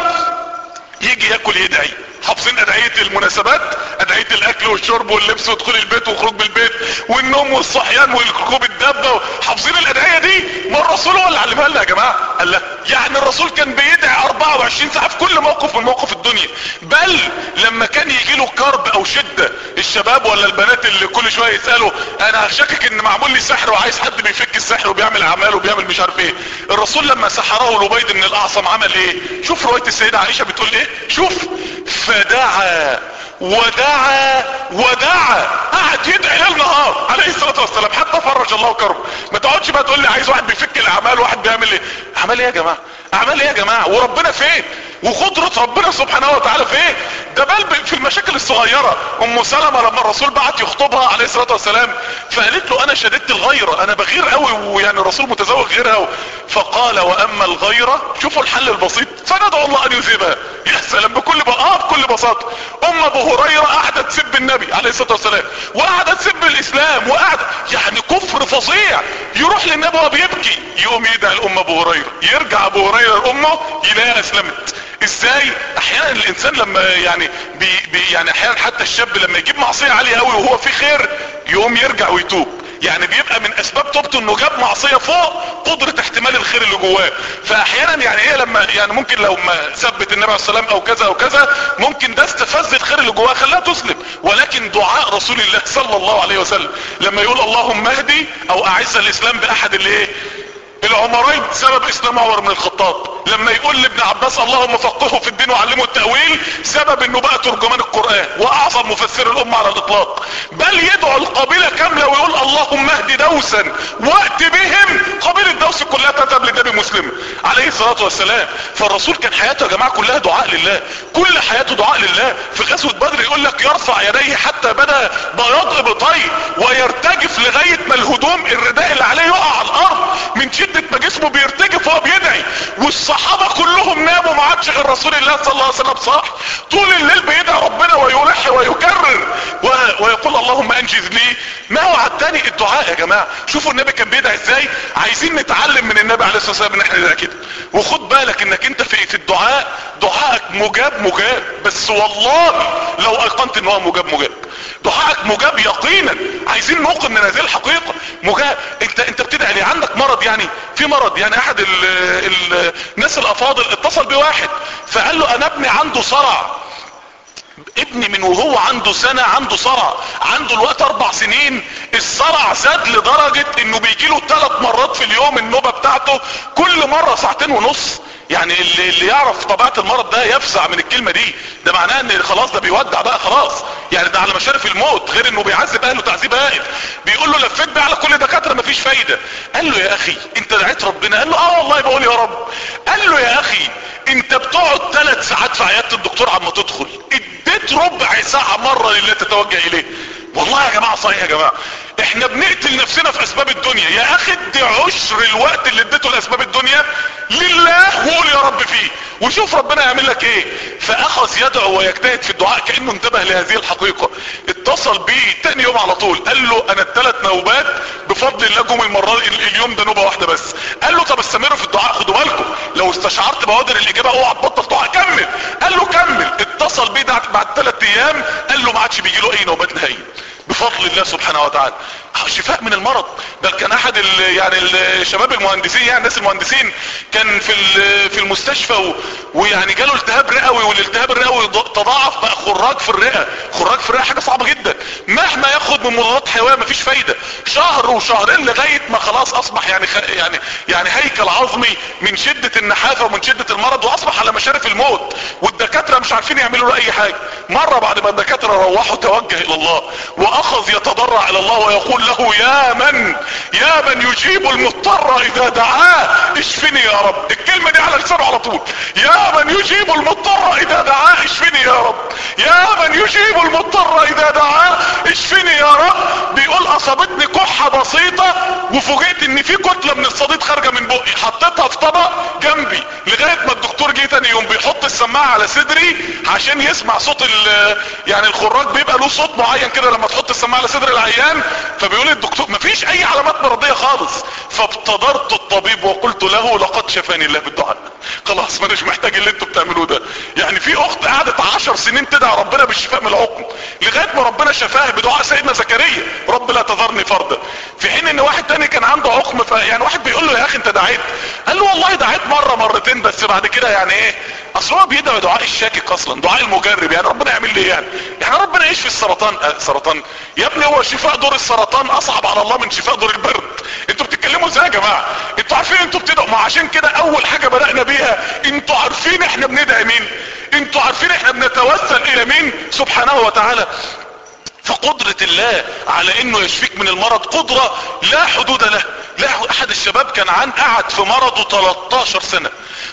يجي ياكل يدعي حافظين ادعية المناسبات ادعية الاكل والشرب واللبس ودخول البيت وخروج بالبيت والنوم والصحيان وركوب الدابة حافظين الادعية دي ما الرسول هو اللي علمها لنا يا جماعة قال لا يعني الرسول كان بيدعي 24 ساعة في كل موقف من مواقف الدنيا بل لما كان يجي له كرب او شدة الشباب ولا البنات اللي كل شوية يسألوا انا شاكك ان معمول لي سحر وعايز حد بيفك السحر وبيعمل اعمال وبيعمل مش عارف ايه الرسول لما سحره لبيد من الاعصم عمل ايه شوف رواية السيدة عائشة بتقول ايه شوف فدعا ودعا ودعا قعد يدعي ليل نهار عليه الصلاه والسلام حتى فرج الله كربه ما تقعدش بقى تقول لي عايز واحد بيفك الاعمال واحد بيعمل ايه اعمال ايه يا جماعه اعمال ايه يا جماعه وربنا فين وقدرة ربنا سبحانه وتعالى فين ده بل في المشاكل الصغيرة ام سلمة لما الرسول بعت يخطبها عليه الصلاة والسلام فقالت له انا شددت الغيرة انا بغير قوي ويعني الرسول متزوج غيرها فقال واما الغيرة شوفوا الحل البسيط فندعو الله ان يذهبها يا سلام بكل بقى بكل بساطة ام ابو هريرة قعدت تسب النبي عليه الصلاة والسلام وقعدت تسب الاسلام وقعد يعني كفر فظيع يروح للنبي وهو بيبكي يقوم يدعي الام ابو هريرة يرجع ابو هريرة لامه يلاقيها اسلمت ازاي احيانا الانسان لما يعني بي بي يعني احيانا حتى الشاب لما يجيب معصية عالية قوي وهو في خير يقوم يرجع ويتوب يعني بيبقى من اسباب توبته انه جاب معصية فوق قدرة احتمال الخير اللي جواه فاحيانا يعني ايه لما يعني ممكن لو ما ثبت النبي عليه السلام او كذا او كذا ممكن ده استفز الخير اللي جواه خلاها تسلم ولكن دعاء رسول الله صلى الله عليه وسلم لما يقول اللهم اهدي او اعز الاسلام باحد اللي ايه العمرين سبب اسلام عمر بن الخطاب لما يقول لابن عباس اللهم فقهه في الدين وعلمه التأويل سبب انه بقى ترجمان القرآن واعظم مفسر الامة على الاطلاق بل يدعو القبيلة كاملة ويقول اللهم اهد دوسا وقت بهم قبيلة دوس كلها تذهب للنبي مسلم عليه الصلاة والسلام فالرسول كان حياته يا جماعة كلها دعاء لله كل حياته دعاء لله في غزوة بدر يقول لك يرفع يديه حتى بدا بياض ابطيه ويرتجف لغاية ما الهدوم الرداء اللي عليه يقع على الارض من شدة ما جسمه بيرتجف وهو بيدعي والصحابة كلهم ناموا ما عادش غير رسول الله صلى الله عليه وسلم صح طول الليل بيدعي ربنا ويلح ويكرر ويقول اللهم انجز لي ما وعدتني الدعاء يا جماعة شوفوا النبي كان بيدعي ازاي عايزين نتعلم من النبي عليه الصلاة والسلام ان احنا ندعي كده وخد بالك انك انت في في الدعاء دعائك مجاب مجاب بس والله لو ايقنت ان هو مجاب مجاب دعائك مجاب يقينا عايزين نوقن من هذه الحقيقة مجاب انت انت بتدعي ليه عندك مرض يعني في مرض يعني احد ال ال الناس الافاضل اتصل بواحد فقال له انا ابني عنده صرع ابني من وهو عنده سنة عنده صرع عنده الوقت اربع سنين الصرع زاد لدرجة انه بيجيله ثلاث مرات في اليوم النوبة بتاعته كل مرة ساعتين ونص يعني اللي, اللي يعرف طبيعة المرض ده يفزع من الكلمة دي ده معناه ان خلاص ده بيودع بقى خلاص يعني ده على مشارف الموت غير انه بيعذب اهله تعذيب هائل بيقول له لفيت بقى على كل دكاترة مفيش فايدة قال له يا اخي انت دعيت ربنا قال له اه والله بقول يا رب قال له يا اخي انت بتقعد ثلاث ساعات في عيادة الدكتور عما تدخل اديت ربع ساعة مرة لله تتوجه اليه والله يا جماعة صحيح يا جماعة احنا بنقتل نفسنا في اسباب الدنيا يا اخي ادي عشر الوقت اللي اديته لاسباب الدنيا لله وقول يا رب فيه وشوف ربنا يعمل لك ايه فاخذ يدعو ويجتهد في الدعاء كانه انتبه لهذه الحقيقة اتصل بيه تاني يوم على طول قال له انا الثلاث نوبات بفضل الله جم المرة اليوم ده نوبة واحدة بس قال له طب استمروا في الدعاء خدوا بالكم لو استشعرت بوادر الاجابة اوعى تبطل دعاء كمل قال له كمل اتصل بيه بعد ثلاث ايام قال له ما عادش بيجي له اي نوبات نهائية بفضل الله سبحانه وتعالى شفاء من المرض بل كان احد ال يعني الشباب المهندسين يعني الناس المهندسين كان في في المستشفى و ويعني جاله التهاب رئوي والالتهاب الرئوي تضاعف بقى خراج في الرئه خراج في الرئه حاجه صعبه جدا مهما ياخد من مضادات حيويه مفيش فايده شهر وشهرين لغايه ما خلاص اصبح يعني خ... يعني يعني هيكل عظمي من شده النحافه ومن شده المرض واصبح على مشارف الموت والدكاتره مش عارفين يعملوا له اي حاجه مره بعد ما الدكاتره روحوا توجه الى الله واخذ يتضرع الى الله ويقول له يا من يا من يجيب المضطر اذا دعاه اشفني يا رب الكلمة دي على لسانه على طول يا من يجيب المضطر اذا دعاه اشفني يا رب يا من يجيب المضطر اذا دعاه اشفني يا رب بيقول اصابتني كحة بسيطة وفوجئت ان في كتلة من الصديد خارجة من بقي حطيتها في طبق جنبي لغاية ما الدكتور جه تاني يوم بيحط السماعة على صدري عشان يسمع صوت يعني الخراج بيبقى له صوت معين كده لما تحط السماعة على صدر العيان فبيقول الدكتور مفيش اي علامات مرضية خالص فابتدرت الطبيب وقلت له لقد شفاني الله بالدعاء خلاص ما مش محتاج اللي انتوا بتعملوه ده يعني في اخت قعدت عشر سنين تدعى ربنا بالشفاء من العقم لغاية ما ربنا شفاها بدعاء سيدنا زكريا رب لا تذرني فردا في حين ان واحد تاني كان عنده عقم فيعني واحد بيقول له يا اخي انت دعيت قال له والله دعيت مرة مرتين بس بعد كده يعني ايه اصل هو بيدعي دعاء الشاكك اصلا دعاء المجرب يعني ربنا يعمل لي ايه يعني يعني ربنا يشفي السرطان أه سرطان يا ابني هو شفاء دور السرطان اصعب على الله من شفاء دور البرد انتوا بتتكلموا ازاي يا جماعه انتوا عارفين انتوا بتدعوا ما عشان كده اول حاجه بدانا بيها انتوا عارفين احنا بندعي مين انتوا عارفين احنا بنتوسل الى مين سبحانه وتعالى فقدرة الله على انه يشفيك من المرض قدرة لا حدود له لا احد الشباب كان عن قعد في مرضه 13 سنة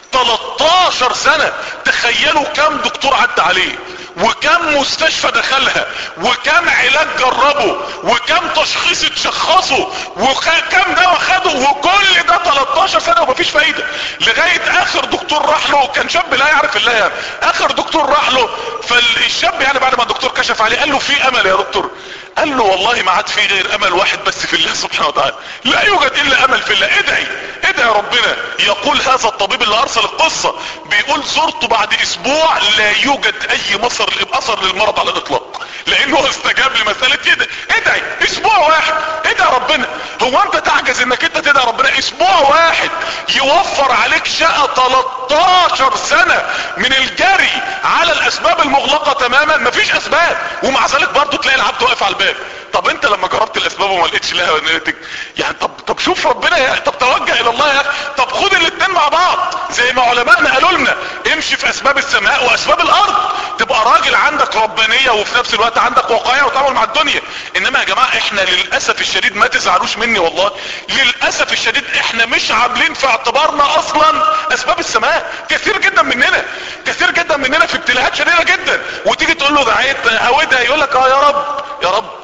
13 سنة تخيلوا كم دكتور عدى عليه وكم مستشفى دخلها وكم علاج جربه وكم تشخيص اتشخصه وكم دواء خده وكل ده 13 سنة ومفيش فايدة لغاية اخر دكتور راح له كان شاب لا يعرف الله يعني اخر دكتور راح له فالشاب يعني بعد ما الدكتور كشف عليه قال له في امل يا دكتور قال له والله ما عاد في غير امل واحد بس في الله سبحانه وتعالى لا يوجد الا امل في الله ادعي ادعي ربنا يقول هذا الطبيب اللي ارسل القصة بيقول زرته بعد اسبوع لا يوجد اي مصر اثر للمرض على الاطلاق لانه استجاب لمسألة كده ادعي اسبوع واحد ادعي ربنا هو انت تعجز انك انت تدعي ربنا اسبوع واحد يوفر عليك شقة 13 سنة من الجري على الاسباب المغلقة تماما مفيش اسباب ومع ذلك برضه تلاقي العبد واقف على الباب طب انت لما جربت الاسباب وما لقيتش لها نتيجة يعني طب طب شوف ربنا يا طب توجه الى الله يا طب خد الاتنين مع بعض زي ما علمائنا قالوا لنا امشي في اسباب السماء واسباب الارض تبقى راجل عندك ربانية وفي نفس الوقت عندك واقعية وتعامل مع الدنيا انما يا جماعة احنا للاسف الشديد ما تزعلوش مني والله للاسف الشديد احنا مش عاملين في اعتبارنا اصلا اسباب السماء كثير جدا مننا كثير جدا مننا في ابتلاءات شديدة جدا وتيجي تقول له دعيت هودها يقول لك اه يا رب يا رب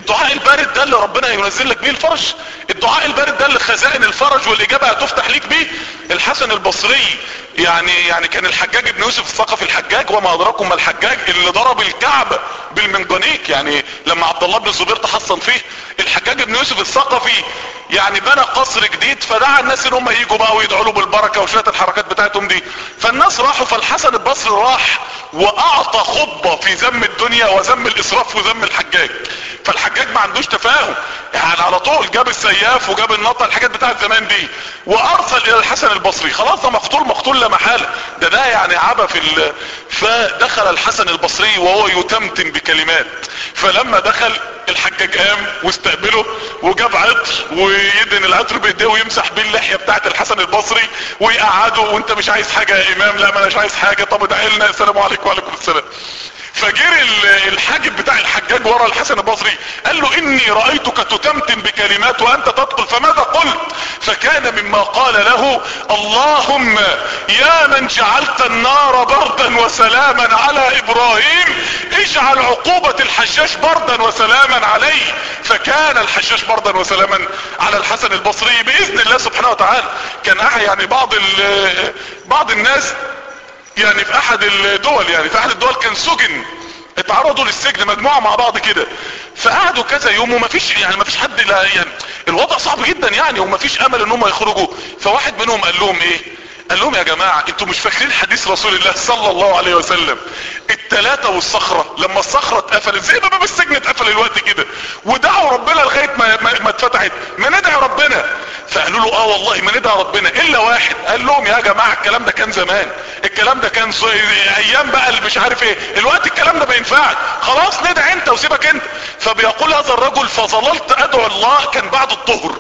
الدعاء البارد ده اللي ربنا ينزل لك بيه الفرج الدعاء البارد ده اللي خزائن الفرج والاجابة هتفتح ليك بيه الحسن البصري يعني يعني كان الحجاج ابن يوسف الثقفي الحجاج وما ادراكم ما الحجاج اللي ضرب الكعبة بالمنجنيق يعني لما عبد الله بن الزبير تحصن فيه الحجاج ابن يوسف الثقفي يعني بنى قصر جديد فدعا الناس ان هم يجوا بقى ويدعوا له بالبركه وشويه الحركات بتاعتهم دي فالناس راحوا فالحسن البصري راح واعطى خطبه في ذم الدنيا وذم الاسراف وذم الحجاج فالحجاج ما عندوش تفاهم يعني على طول جاب السياف وجاب النطه الحاجات بتاعت زمان دي وارسل الى الحسن البصري خلاص ده مقتول مقتول لا محاله ده ده يعني عبى في ال... فدخل الحسن البصري وهو يتمتم بكلمات فلما دخل الحجاج قام واستقبله وجاب عطر ويدن العطر بايديه ويمسح بيه اللحيه بتاعت الحسن البصري ويقعده وانت مش عايز حاجه يا امام لا ما اناش عايز حاجه طب ادعي لنا السلام عليكم وعليكم السلام فجري الحاجب بتاع الحجاج ورا الحسن البصري قال له اني رأيتك تتمتم بكلمات وانت تدخل فماذا قلت فكان مما قال له اللهم يا من جعلت النار بردا وسلاما على ابراهيم اجعل عقوبة الحشاش بردا وسلاما عليه فكان الحشاش بردا وسلاما على الحسن البصري باذن الله سبحانه وتعالى كان يعني بعض بعض الناس يعني في احد الدول يعني في احد الدول كان سجن اتعرضوا للسجن مجموعة مع بعض كده فقعدوا كذا يوم ومفيش يعني مفيش حد لا يعني الوضع صعب جدا يعني ومفيش امل ان هم يخرجوا فواحد منهم قال لهم ايه قال لهم يا جماعة انتوا مش فاكرين حديث رسول الله صلى الله عليه وسلم التلاتة والصخرة لما الصخرة اتقفلت زي ما باب السجن اتقفل الوقت كده ودعوا ربنا لغاية ما, ما, ما اتفتحت ما ندعي ربنا فقالوا له اه والله ما ندعي ربنا الا واحد قال لهم يا جماعة الكلام ده كان زمان الكلام ده كان ايام بقى اللي مش عارف ايه الوقت الكلام ده ما ينفعش خلاص ندعي انت وسيبك انت فبيقول هذا الرجل فظللت ادعو الله كان بعد الظهر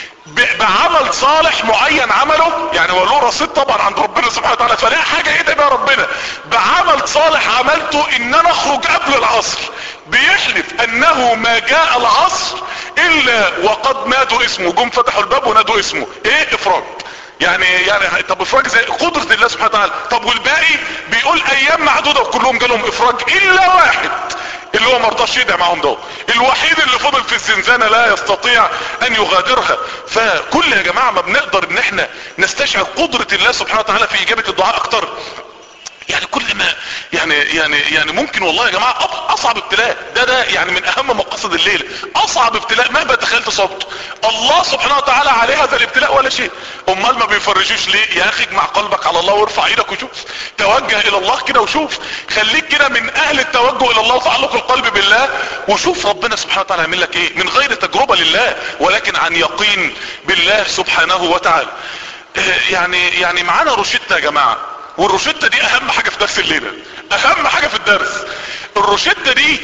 بعمل صالح معين عمله يعني هو له رصيد طبعا عند ربنا سبحانه وتعالى فلا حاجة يدعي بها ربنا بعمل صالح عملته ان انا اخرج قبل العصر بيحلف انه ما جاء العصر الا وقد نادوا اسمه جم فتحوا الباب ونادوا اسمه ايه افراج يعني يعني طب افراج زي قدرة الله سبحانه وتعالى طب والباقي بيقول ايام معدودة وكلهم جالهم افراج الا واحد اللي هو مرضاش يدعي معاهم ده الوحيد اللي فضل في الزنزانة لا يستطيع ان يغادرها فكل يا جماعة ما بنقدر ان احنا نستشعر قدرة الله سبحانه وتعالى في اجابة الدعاء اكتر يعني كل ما يعني يعني يعني ممكن والله يا جماعه اصعب ابتلاء ده ده يعني من اهم مقاصد الليله اصعب ابتلاء مهما تخيلت صوت الله سبحانه وتعالى عليه هذا الابتلاء ولا شيء امال ما بيفرجوش ليه يا اخي اجمع قلبك على الله وارفع ايدك وشوف توجه الى الله كده وشوف خليك كده من اهل التوجه الى الله وتعلق القلب بالله وشوف ربنا سبحانه وتعالى يعمل لك ايه من غير تجربه لله ولكن عن يقين بالله سبحانه وتعالى يعني يعني معانا روشته يا جماعه والروشتة دي اهم حاجة في درس الليلة اهم حاجة في الدرس الروشتة دي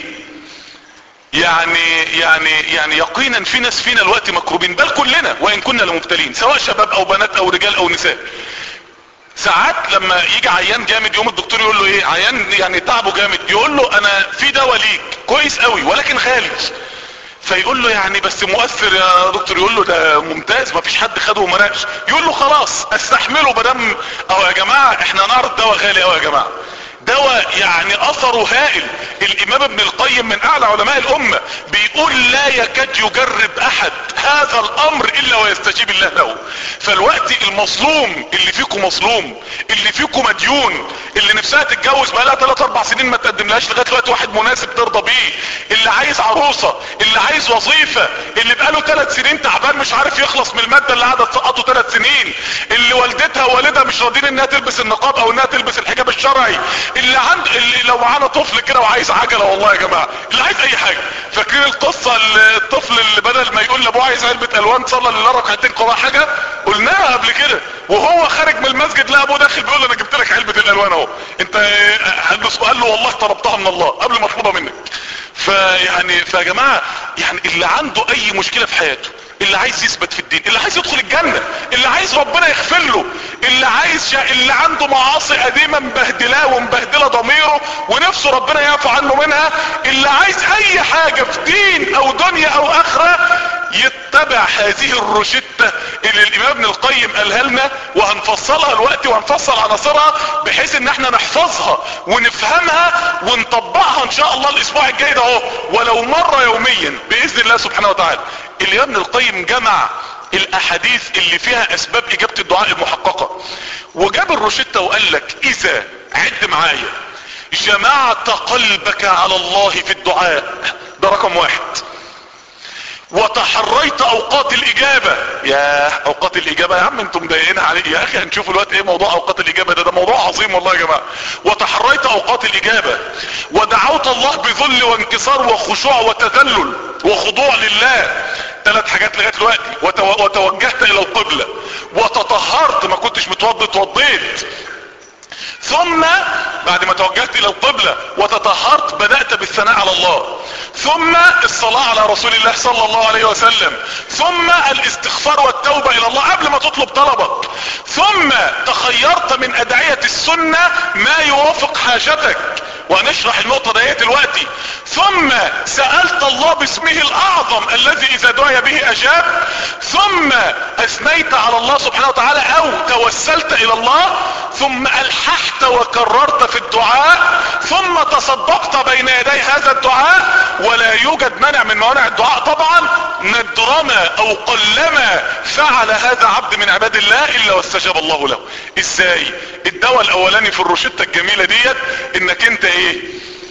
يعني يعني يعني يقينا في ناس فينا الوقت مكروبين بل كلنا وان كنا لمبتلين سواء شباب او بنات او رجال او نساء ساعات لما يجي عيان جامد يوم الدكتور يقول له ايه عيان يعني تعبه جامد يقول له انا في دواء ليك كويس قوي ولكن غالي فيقول له يعني بس مؤثر يا دكتور يقول له ده ممتاز ما فيش حد خده ومناقش يقول له خلاص استحمله بدم او يا جماعة احنا نعرض دواء غالي اوي يا جماعة دواء يعني اثره هائل الامام ابن القيم من اعلى علماء الامة بيقول لا يكاد يجرب احد هذا الامر الا ويستجيب الله له فالوقت المظلوم اللي فيكم مظلوم اللي فيكم مديون اللي نفسها تتجوز بقالها 3 4 سنين ما تقدملهاش لغايه دلوقتي واحد مناسب ترضى بيه اللي عايز عروسه اللي عايز وظيفه اللي بقاله 3 سنين تعبان مش عارف يخلص من الماده اللي قاعده تسقطه 3 سنين اللي والدتها ووالدها مش راضيين انها تلبس النقاب او انها تلبس الحجاب الشرعي اللي عند اللي لو معانا طفل كده وعايز عجله والله يا جماعه اللي عايز اي حاجه فاكرين القصه الطفل اللي بدل ما يقول لابوه عايز علبه الوان صلى لله ركعتين قراءه حاجه قلناها قبل كده وهو خارج من المسجد لقى ابوه داخل بيقول له انا جبت لك علبه الالوان اهو انت هلبس قال له والله طلبتها من الله قبل ما اطلبها منك فيعني فيا جماعه يعني اللي عنده اي مشكله في حياته اللي عايز يثبت في الدين اللي عايز يدخل الجنة اللي عايز ربنا يغفر له اللي عايز شا... اللي عنده معاصي قديمة مبهدلاه ومبهدلة ضميره ونفسه ربنا يعفو عنه منها اللي عايز اي حاجة في دين او دنيا او اخرة يتبع هذه الروشتة اللي الامام ابن القيم قالها لنا وهنفصلها الوقت وهنفصل عناصرها بحيث ان احنا نحفظها ونفهمها ونطبقها ان شاء الله الاسبوع الجاي ده اهو ولو مرة يوميا باذن الله سبحانه وتعالى الامام ابن القيم جمع الاحاديث اللي فيها اسباب اجابة الدعاء المحققة وجاب الروشتة وقال لك اذا عد معايا جمعت قلبك على الله في الدعاء ده رقم واحد وتحريت اوقات الاجابة يا اوقات الاجابة يا عم انتم مضايقين علي يا اخي هنشوف الوقت ايه موضوع اوقات الاجابة ده ده موضوع عظيم والله يا جماعة وتحريت اوقات الاجابة ودعوت الله بذل وانكسار وخشوع وتذلل وخضوع لله ثلاث حاجات لغايه دلوقتي وتو... وتوجهت الى القبلة وتطهرت ما كنتش متوضي اتوضيت ثم بعد ما توجهت الى القبلة وتطهرت بدأت بالثناء على الله ثم الصلاة على رسول الله صلى الله عليه وسلم ثم الاستغفار والتوبة الى الله قبل ما تطلب طلبك ثم تخيرت من ادعية السنة ما يوافق حاجتك وهنشرح النقطة ديت دلوقتي ثم سألت الله باسمه الاعظم الذي اذا دعي به اجاب ثم اثنيت على الله سبحانه وتعالى او توسلت الى الله ثم الححت وكررت في الدعاء ثم تصدقت بين يدي هذا الدعاء ولا يوجد مانع من موانع الدعاء طبعا ندرما او قلما فعل هذا عبد من عباد الله الا واستجاب الله له ازاي الدواء الاولاني في الروشتة الجميلة ديت انك انت ايه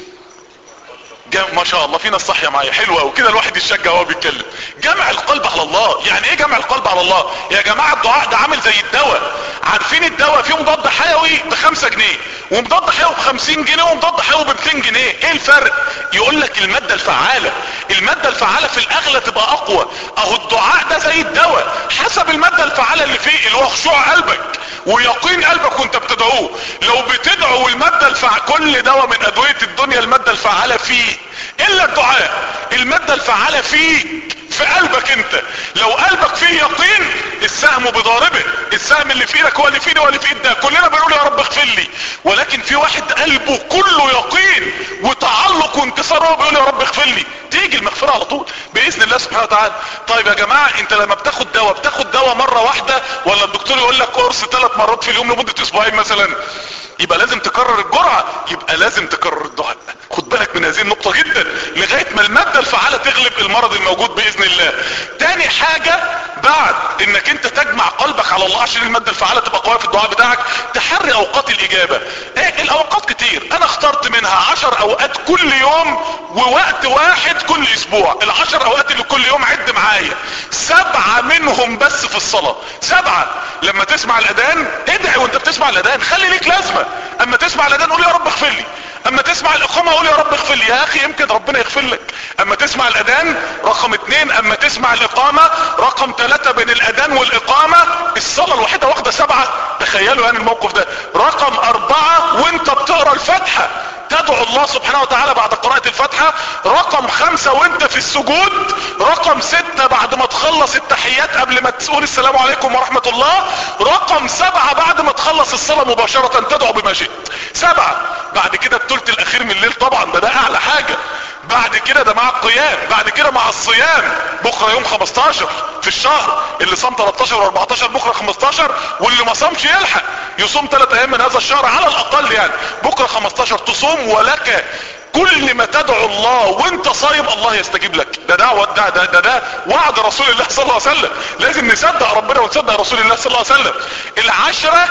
ما شاء الله في ناس صحيه معايا حلوه وكده الواحد يشجع وهو بيتكلم جمع القلب على الله يعني ايه جمع القلب على الله يا جماعه الدعاء ده عامل زي الدواء عارفين الدواء فيه مضاد حيوي بخمسة جنيه ومضاد حيوي بخمسين جنيه ومضاد حيوي بمتين جنيه ايه الفرق يقول لك المادة الفعالة المادة الفعالة في الاغلى تبقى اقوى اهو الدعاء ده زي الدواء حسب المادة الفعالة اللي فيه اللي هو خشوع قلبك ويقين قلبك وانت بتدعوه لو بتدعو المادة الفع كل دواء من ادوية الدنيا المادة الفعالة فيه الا الدعاء المادة الفعالة فيك في قلبك انت لو قلبك فيه يقين السهم بضاربه السهم اللي في ايدك هو اللي في ايدي هو اللي في ايدك كلنا بنقول يا رب اغفر لي ولكن في واحد قلبه كله يقين وتعلق وانتصار هو بيقول يا رب اغفر لي تيجي المغفرة على طول باذن الله سبحانه وتعالى طيب يا جماعة انت لما بتاخد دواء بتاخد دواء مرة واحدة ولا الدكتور يقول لك قرص ثلاث مرات في اليوم لمدة اسبوعين مثلا يبقى لازم تكرر الجرعة يبقى لازم تكرر الدعاء خد بالك من هذه النقطة جدا لغاية ما المادة الفعالة تغلب المرض الموجود باذن الله تاني حاجة بعد انك انت تجمع قلبك على الله عشان المادة الفعالة تبقى قوية في الدعاء بتاعك تحري اوقات الاجابة ايه الاوقات كتير انا اخترت منها عشر اوقات كل يوم ووقت واحد كل اسبوع العشر اوقات اللي كل يوم عد معايا سبعة منهم بس في الصلاة سبعة لما تسمع الاذان ادعي وانت بتسمع الاذان خلي ليك لازمة اما تسمع الاذان قول يا رب اغفر لي اما تسمع الاقامة قول يا رب اغفر لي يا اخي يمكن ربنا يغفر لك اما تسمع الاذان رقم اتنين اما تسمع الاقامة رقم ثلاثة بين الاذان والاقامة الصلاة الوحيدة واخدة سبعة تخيلوا يعني الموقف ده رقم اربعة وانت بتقرا الفاتحة تدعو الله سبحانه وتعالى بعد قراءة الفاتحة رقم خمسة وانت في السجود رقم ستة بعد ما تخلص التحيات قبل ما تقول السلام عليكم ورحمة الله رقم سبعة بعد ما تخلص الصلاة مباشرة تدعو بما شئت سبعة بعد كده الثلث الاخير من الليل طبعا ده ده اعلى حاجة بعد كده ده مع القيام بعد كده مع الصيام بكرة يوم 15 في الشهر اللي صام 13 و14 بكرة 15 واللي ما صامش يلحق يصوم 3 ايام من هذا الشهر على الاقل يعني بكرة 15 تصوم ولك كل ما تدعو الله وانت صايم الله يستجيب لك ده دعوة ده ده ده, ده وعد رسول الله صلى الله عليه وسلم لازم نصدق ربنا ونصدق رسول الله صلى الله عليه وسلم العشرة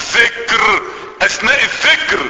الذكر اثناء الذكر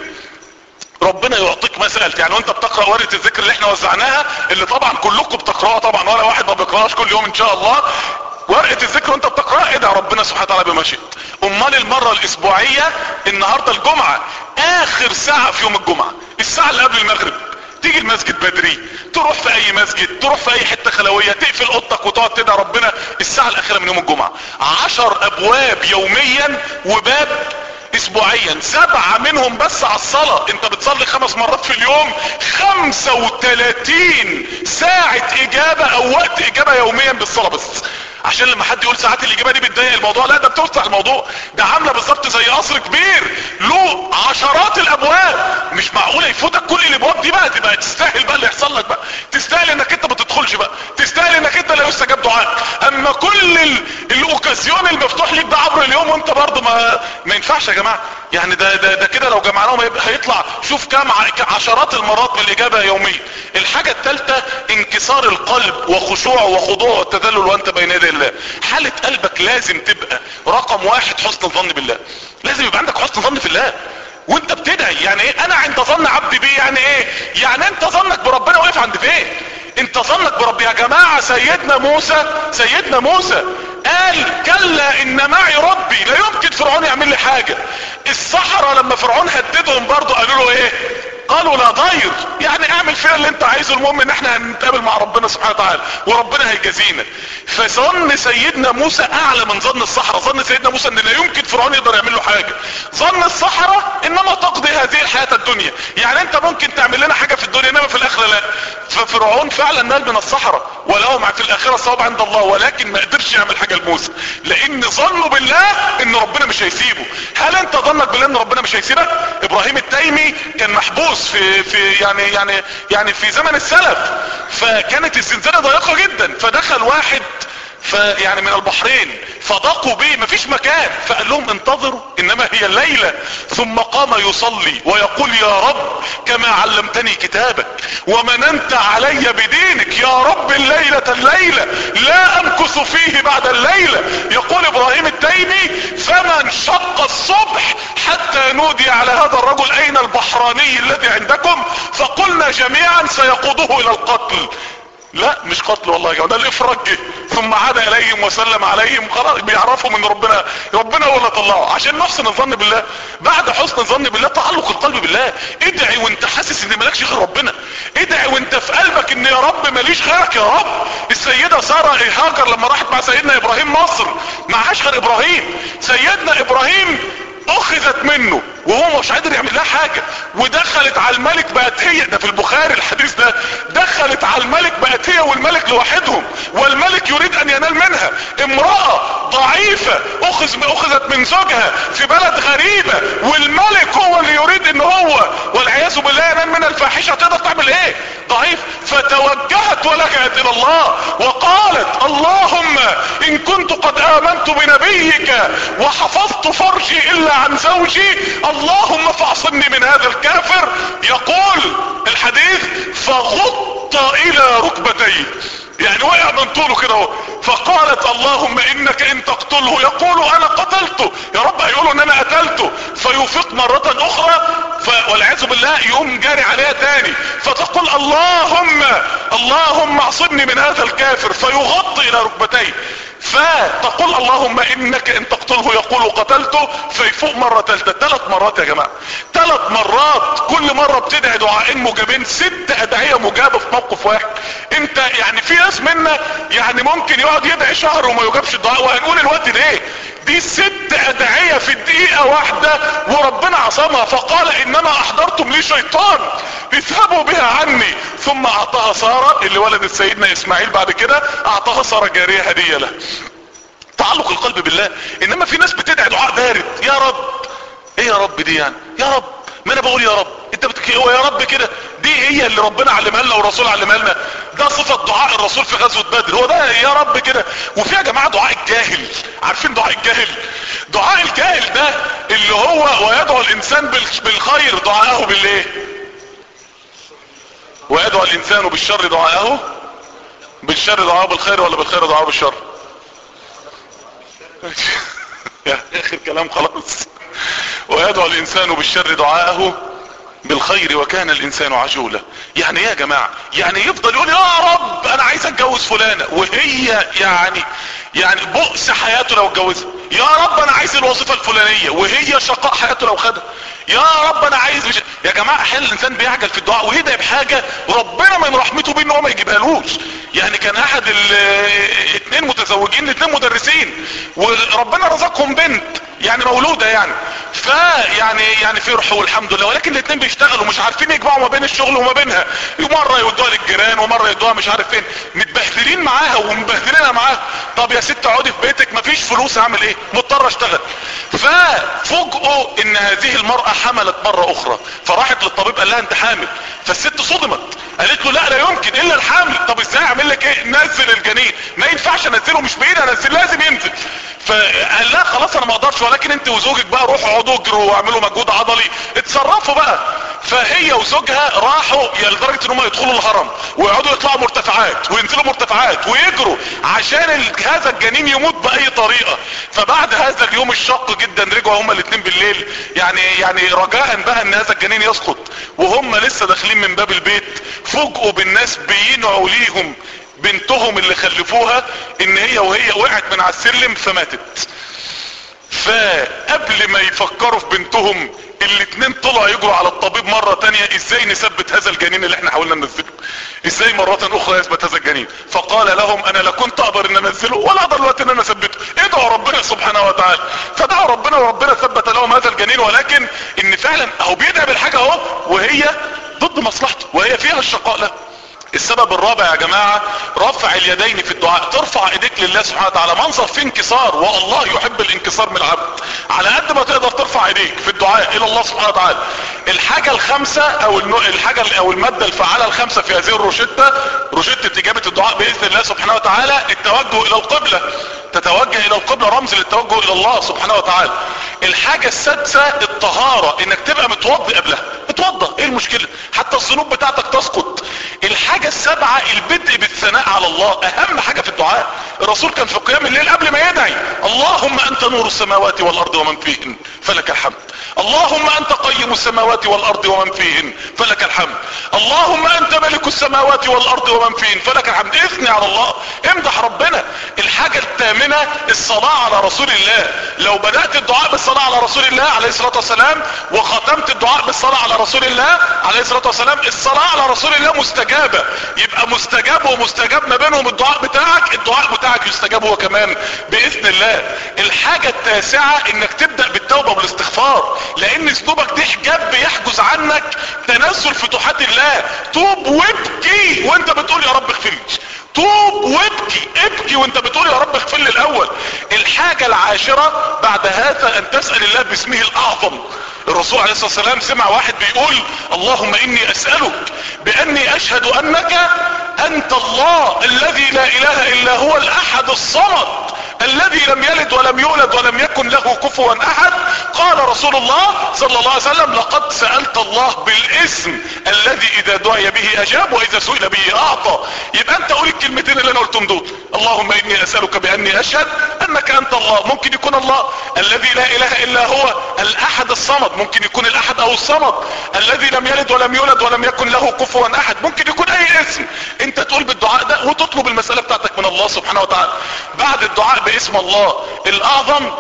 ربنا يعطيك ما سألت يعني وانت بتقرأ ورقة الذكر اللي احنا وزعناها اللي طبعا كلكم بتقرأها طبعا ولا واحد ما بيقرأهاش كل يوم ان شاء الله ورقة الذكر وانت بتقرأ ادعى ربنا سبحانه وتعالى بما شئت امال المرة الاسبوعية النهاردة الجمعة اخر ساعة في يوم الجمعة الساعة اللي قبل المغرب تيجي المسجد بدري تروح في اي مسجد تروح في اي حتة خلوية تقفل اوضتك وتقعد تدعى ربنا الساعة الاخيرة من يوم الجمعة عشر ابواب يوميا وباب اسبوعيا سبعة منهم بس على الصلاة انت بتصلي خمس مرات في اليوم خمسة وتلاتين ساعة اجابة او وقت اجابة يوميا بالصلاة بس عشان لما حد يقول ساعات الاجابة دي بتضايق الموضوع لا ده بتوسع الموضوع ده عاملة بالظبط زي قصر كبير له عشرات الابواب مش معقولة يفوتك كل الابواب دي بقى تبقى تستاهل بقى اللي يحصل لك بقى تستاهل انك انت بتت تدخلش بقى تستاهل انك انت لا يستجاب دعائك اما كل ال... الاوكازيون المفتوح ليك ده عبر اليوم وانت برضه ما ما ينفعش يا جماعه يعني ده ده, ده كده لو جمعناهم هيطلع شوف كام عشرات المرات من الاجابه يوميا الحاجه الثالثه انكسار القلب وخشوعه وخضوعه والتذلل وانت بين يدي الله حاله قلبك لازم تبقى رقم واحد حسن الظن بالله لازم يبقى عندك حسن ظن في الله وانت بتدعي يعني ايه انا عند ظن عبدي بيه يعني ايه يعني انت ظنك بربنا واقف عند فين انت ظنك بربي يا جماعة سيدنا موسى سيدنا موسى قال كلا ان معي ربي لا يمكن فرعون يعمل لي حاجة السحرة لما فرعون هددهم برضو قالوا له ايه قالوا لا ضير يعني اعمل فيها اللي انت عايزه المهم ان احنا هنتقابل مع ربنا سبحانه وتعالى وربنا هيجازينا فظن سيدنا موسى اعلى من ظن الصحراء ظن سيدنا موسى ان لا يمكن فرعون يقدر يعمل له حاجه ظن الصحراء انما تقضي هذه الحياه الدنيا يعني انت ممكن تعمل لنا حاجه في الدنيا انما في الاخره لا ففرعون فعلا نال من الصحراء ولهم في الاخره صواب عند الله ولكن ما قدرش يعمل حاجه لموسى لان ظنه بالله ان ربنا مش هيسيبه هل انت ظنك بالله ان ربنا مش هيسيبك ابراهيم التيمي كان محبوس في في يعني يعني يعني في زمن السلف فكانت الزنزانه ضيقه جدا فدخل واحد فيعني من البحرين فضاقوا به مفيش مكان فقال لهم انتظروا انما هي الليلة ثم قام يصلي ويقول يا رب كما علمتني كتابك ومننت علي بدينك يا رب الليلة الليلة لا امكث فيه بعد الليلة يقول ابراهيم التيمي فما انشق الصبح حتى نودي على هذا الرجل اين البحراني الذي عندكم فقلنا جميعا سيقوده الى القتل لا مش قتل والله يا جماعه ده الافراج جه ثم عاد اليهم وسلم عليهم خلاص بيعرفوا من ربنا ربنا هو اللي طلعه عشان نحسن الظن بالله بعد حسن الظن بالله تعلق القلب بالله ادعي وانت حاسس ان مالكش غير ربنا ادعي وانت في قلبك ان يا رب ماليش غيرك يا رب السيدة سارة هاجر لما راحت مع سيدنا ابراهيم مصر معهاش غير ابراهيم سيدنا ابراهيم اخذت منه وهو مش قادر يعمل لها حاجة ودخلت على الملك بقت هي ده في البخاري الحديث ده دخلت على الملك بقت هي والملك لوحدهم والملك يريد ان ينال منها امرأة ضعيفة اخذ اخذت من زوجها في بلد غريبة والملك هو اللي يريد ان هو والعياذ بالله ينال منها الفاحشة تقدر تعمل ايه ضعيف فتوجهت ولجأت الى الله وقالت اللهم ان كنت قد امنت بنبيك وحفظت فرجي الا عن زوجي اللهم فاعصمني من هذا الكافر يقول الحديث فغط الى ركبتيه يعني وقع من طوله كده اهو فقالت اللهم انك ان تقتله يقول انا قتلته يا رب هيقولوا ان انا قتلته فيفيق مرة اخرى ف... والعياذ بالله يقوم جاري عليها تاني فتقول اللهم اللهم اعصمني من هذا الكافر فيغطي الى ركبتيه فتقول اللهم انك ان تقتله يقول قتلته فيفوق مرة ثالثة ثلاث مرات يا جماعة ثلاث مرات كل مرة بتدعي دعائين مجابين ست ادعية مجابة في موقف واحد انت يعني في ناس منا يعني ممكن يقعد يدعي شهر وما يجابش الدعاء وهنقول الوقت ليه دي ست ادعية في الدقيقة واحدة وربنا عصمها فقال انما احضرتم لي شيطان اذهبوا بها عني ثم اعطاها سارة اللي ولدت سيدنا اسماعيل بعد كده اعطاها سارة جارية هدية له تعلق القلب بالله انما في ناس بتدعي دعاء بارد يا رب ايه يا رب دي يعني يا رب ما انا بقول يا رب انت بتك... هو يا رب كده دي هي اللي ربنا علمها لنا والرسول علمها لنا ده صفة دعاء الرسول في غزوة بدر هو ده يا رب كده وفي يا جماعة دعاء الجاهل عارفين دعاء الجاهل دعاء الجاهل ده اللي هو ويدعو الانسان بالخير دعاءه بالايه ويدعو الانسان بالشر دعاءه بالشر دعاءه بالخير ولا بالخير دعاءه بالشر يا اخر كلام خلاص ويدعو الانسان بالشر دعاءه بالخير وكان الانسان عجولا يعني ايه يا جماعة يعني يفضل يقول يا رب انا عايز اتجوز فلانة وهي يعني يعني بؤس حياته لو اتجوزها يا رب انا عايز الوظيفة الفلانية وهي شقاء حياته لو خدها يا رب انا عايز مش... يا جماعة احيانا الانسان بيعجل في الدعاء ويدعي بحاجة ربنا من رحمته بيه ان هو ما يجيبهالوش يعني كان احد الاثنين متزوجين الاثنين مدرسين وربنا رزقهم بنت يعني مولودة يعني فيعني يعني فرحوا والحمد لله ولكن الاثنين بيشتغلوا مش عارفين يجمعوا ما بين الشغل وما بينها مرة يودوها للجيران ومرة يودوها مش عارف فين متبهدلين معاها ومبهدلينها معاها طب يا ست اقعدي في بيتك مفيش فلوس اعمل ايه مضطر اشتغل ففوجئوا ان هذه المرأة حملت مرة اخرى فراحت للطبيب قال لها انت حامل فالست صدمت قالت له لا لا يمكن الا الحمل طب ازاي اعمل لك ايه نزل الجنين ما ينفعش انزله مش بايدي انزل لازم ينزل فقال لها خلاص انا ما اقدرش ولكن انت وزوجك بقى روحوا اقعدوا اجروا واعملوا مجهود عضلي اتصرفوا بقى فهي وزوجها راحوا يعني لدرجه ان هم يدخلوا الهرم ويقعدوا يطلعوا مرتفعات وينزلوا مرتفعات ويجروا عشان هذا الجنين يموت باي طريقه فبعد هذا اليوم الشاق جدا رجعوا هما الاثنين بالليل يعني يعني رجاء بقى ان هذا الجنين يسقط وهم لسه داخلين من باب البيت فوجئوا بالناس بينعوا ليهم بنتهم اللي خلفوها ان هي وهي وقعت من على السلم فماتت فقبل ما يفكروا في بنتهم الاتنين طلعوا يجروا على الطبيب مرة تانية ازاي نثبت هذا الجنين اللي احنا حاولنا ننزله ازاي مرة اخرى يثبت هذا الجنين فقال لهم انا لا كنت اقدر ان انزله ولا اقدر الوقت ان انا اثبته ادعوا ربنا سبحانه وتعالى فدعوا ربنا وربنا ثبت لهم هذا الجنين ولكن ان فعلا اهو بيدعي بالحاجة اهو وهي ضد مصلحته وهي فيها الشقاء له السبب الرابع يا جماعة رفع اليدين في الدعاء ترفع ايديك لله سبحانه وتعالى منظر فيه انكسار والله يحب الانكسار من العبد على قد ما تقدر ترفع ايديك في الدعاء الى الله سبحانه وتعالى الحاجة الخامسة او الحاجة او المادة الفعالة الخامسة في هذه الروشتة روشتة اجابة الدعاء باذن الله سبحانه وتعالى التوجه الى القبلة تتوجه الى القبلة رمز للتوجه الى الله سبحانه وتعالى الحاجة السادسة الطهارة انك تبقى متوضي قبلها اتوضى ايه المشكلة حتى الذنوب بتاعتك تسقط الحاجة السابعة البدء بالثناء على الله اهم حاجة في الدعاء الرسول كان في قيام الليل قبل ما يدعي اللهم انت نور السماوات والارض ومن فيهن فلك الحمد اللهم انت قيم السماوات والارض ومن فيهن فلك الحمد اللهم انت ملك السماوات والارض ومن فيهن فلك الحمد اثني على الله امدح ربنا الحاجة الثامنة الصلاة على رسول الله لو بدأت الدعاء بالصلاة على رسول الله عليه الصلاة والسلام وختمت الدعاء بالصلاة على رسول الله عليه الصلاة والسلام الصلاة على رسول الله مستجابة يبقى مستجاب ومستجاب ما بينهم الدعاء بتاعك الدعاء بتاعك يستجاب هو كمان بإذن الله الحاجة التاسعة انك تبدأ بالتوبة والاستغفار لان ذنوبك دي حجاب بيحجز عنك تنزل فتوحات الله توب وابكي وانت بتقول يا رب اغفر لي توب وابكي ابكي وانت بتقول يا رب اغفر لي الاول الحاجة العاشرة بعد هذا ان تسأل الله باسمه الاعظم الرسول عليه الصلاة والسلام سمع واحد بيقول اللهم اني اسألك باني اشهد انك انت الله الذي لا اله الا هو الاحد الصمد الذي لم يلد ولم يولد ولم يكن له كفوا احد قال رسول الله صلى الله عليه وسلم لقد سألت الله بالاسم الذي اذا دعي به اجاب واذا سئل به اعطى يبقى انت قول الكلمتين اللي انا قلتهم دول اللهم اني اسألك باني اشهد انك انت الله ممكن يكون الله الذي لا اله الا هو الاحد الصمد ممكن يكون الاحد او الصمد الذي لم يلد ولم يولد ولم يكن له كفوا احد ممكن يكون اي اسم انت تقول بالدعاء ده وتطلب المسألة بتاعتك من الله سبحانه وتعالى بعد الدعاء باسم الله الاعظم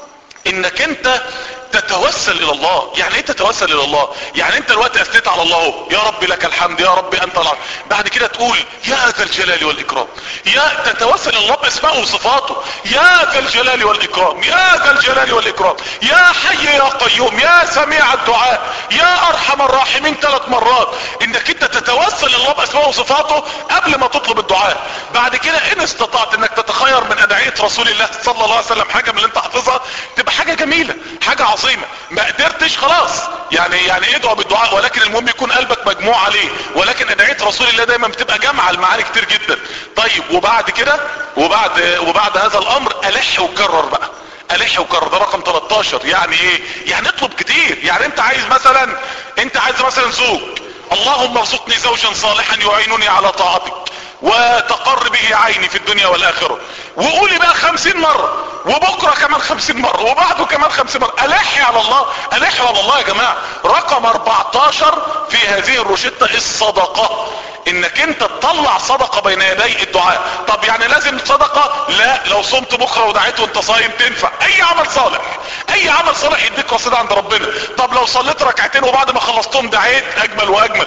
انك انت تتوسل الى الله يعني ايه تتوسل الى الله يعني انت الوقت اثنيت على الله يا رب لك الحمد يا رب انت العظيم بعد كده تقول يا ذا الجلال والاكرام يا تتوسل الى الله باسمائه وصفاته يا ذا الجلال والاكرام يا ذا الجلال والاكرام يا حي يا قيوم يا سميع الدعاء يا ارحم الراحمين ثلاث مرات انك انت تتوسل الى الله باسمائه وصفاته قبل ما تطلب الدعاء بعد كده ان استطعت انك تتخير من ادعية رسول الله صلى الله عليه وسلم حاجة من اللي انت حافظها تبقى حاجة جميلة حاجة عظيمة ما قدرتش خلاص يعني يعني ادعوا بالدعاء ولكن المهم يكون قلبك مجموع عليه ولكن ادعية رسول الله دايما بتبقى جامعة المعاني كتير جدا طيب وبعد كده وبعد وبعد هذا الامر الح وكرر بقى الح وكرر ده رقم 13 يعني ايه يعني اطلب كتير يعني انت عايز مثلا انت عايز مثلا زوج اللهم ارزقني زوجا صالحا يعينني على طاعتك وتقر به عيني في الدنيا والاخرة وقولي بقى خمسين مرة وبكرة كمان خمسين مرة وبعده كمان خمسين مرة الحي على الله الحي على الله يا جماعة رقم 14 في هذه الروشتة الصدقة انك انت تطلع صدقة بين يدي الدعاء طب يعني لازم صدقة لا لو صمت بكرة ودعيت وانت صايم تنفع اي عمل صالح اي عمل صالح يديك رصيد عند ربنا طب لو صليت ركعتين وبعد ما خلصتهم دعيت اجمل واجمل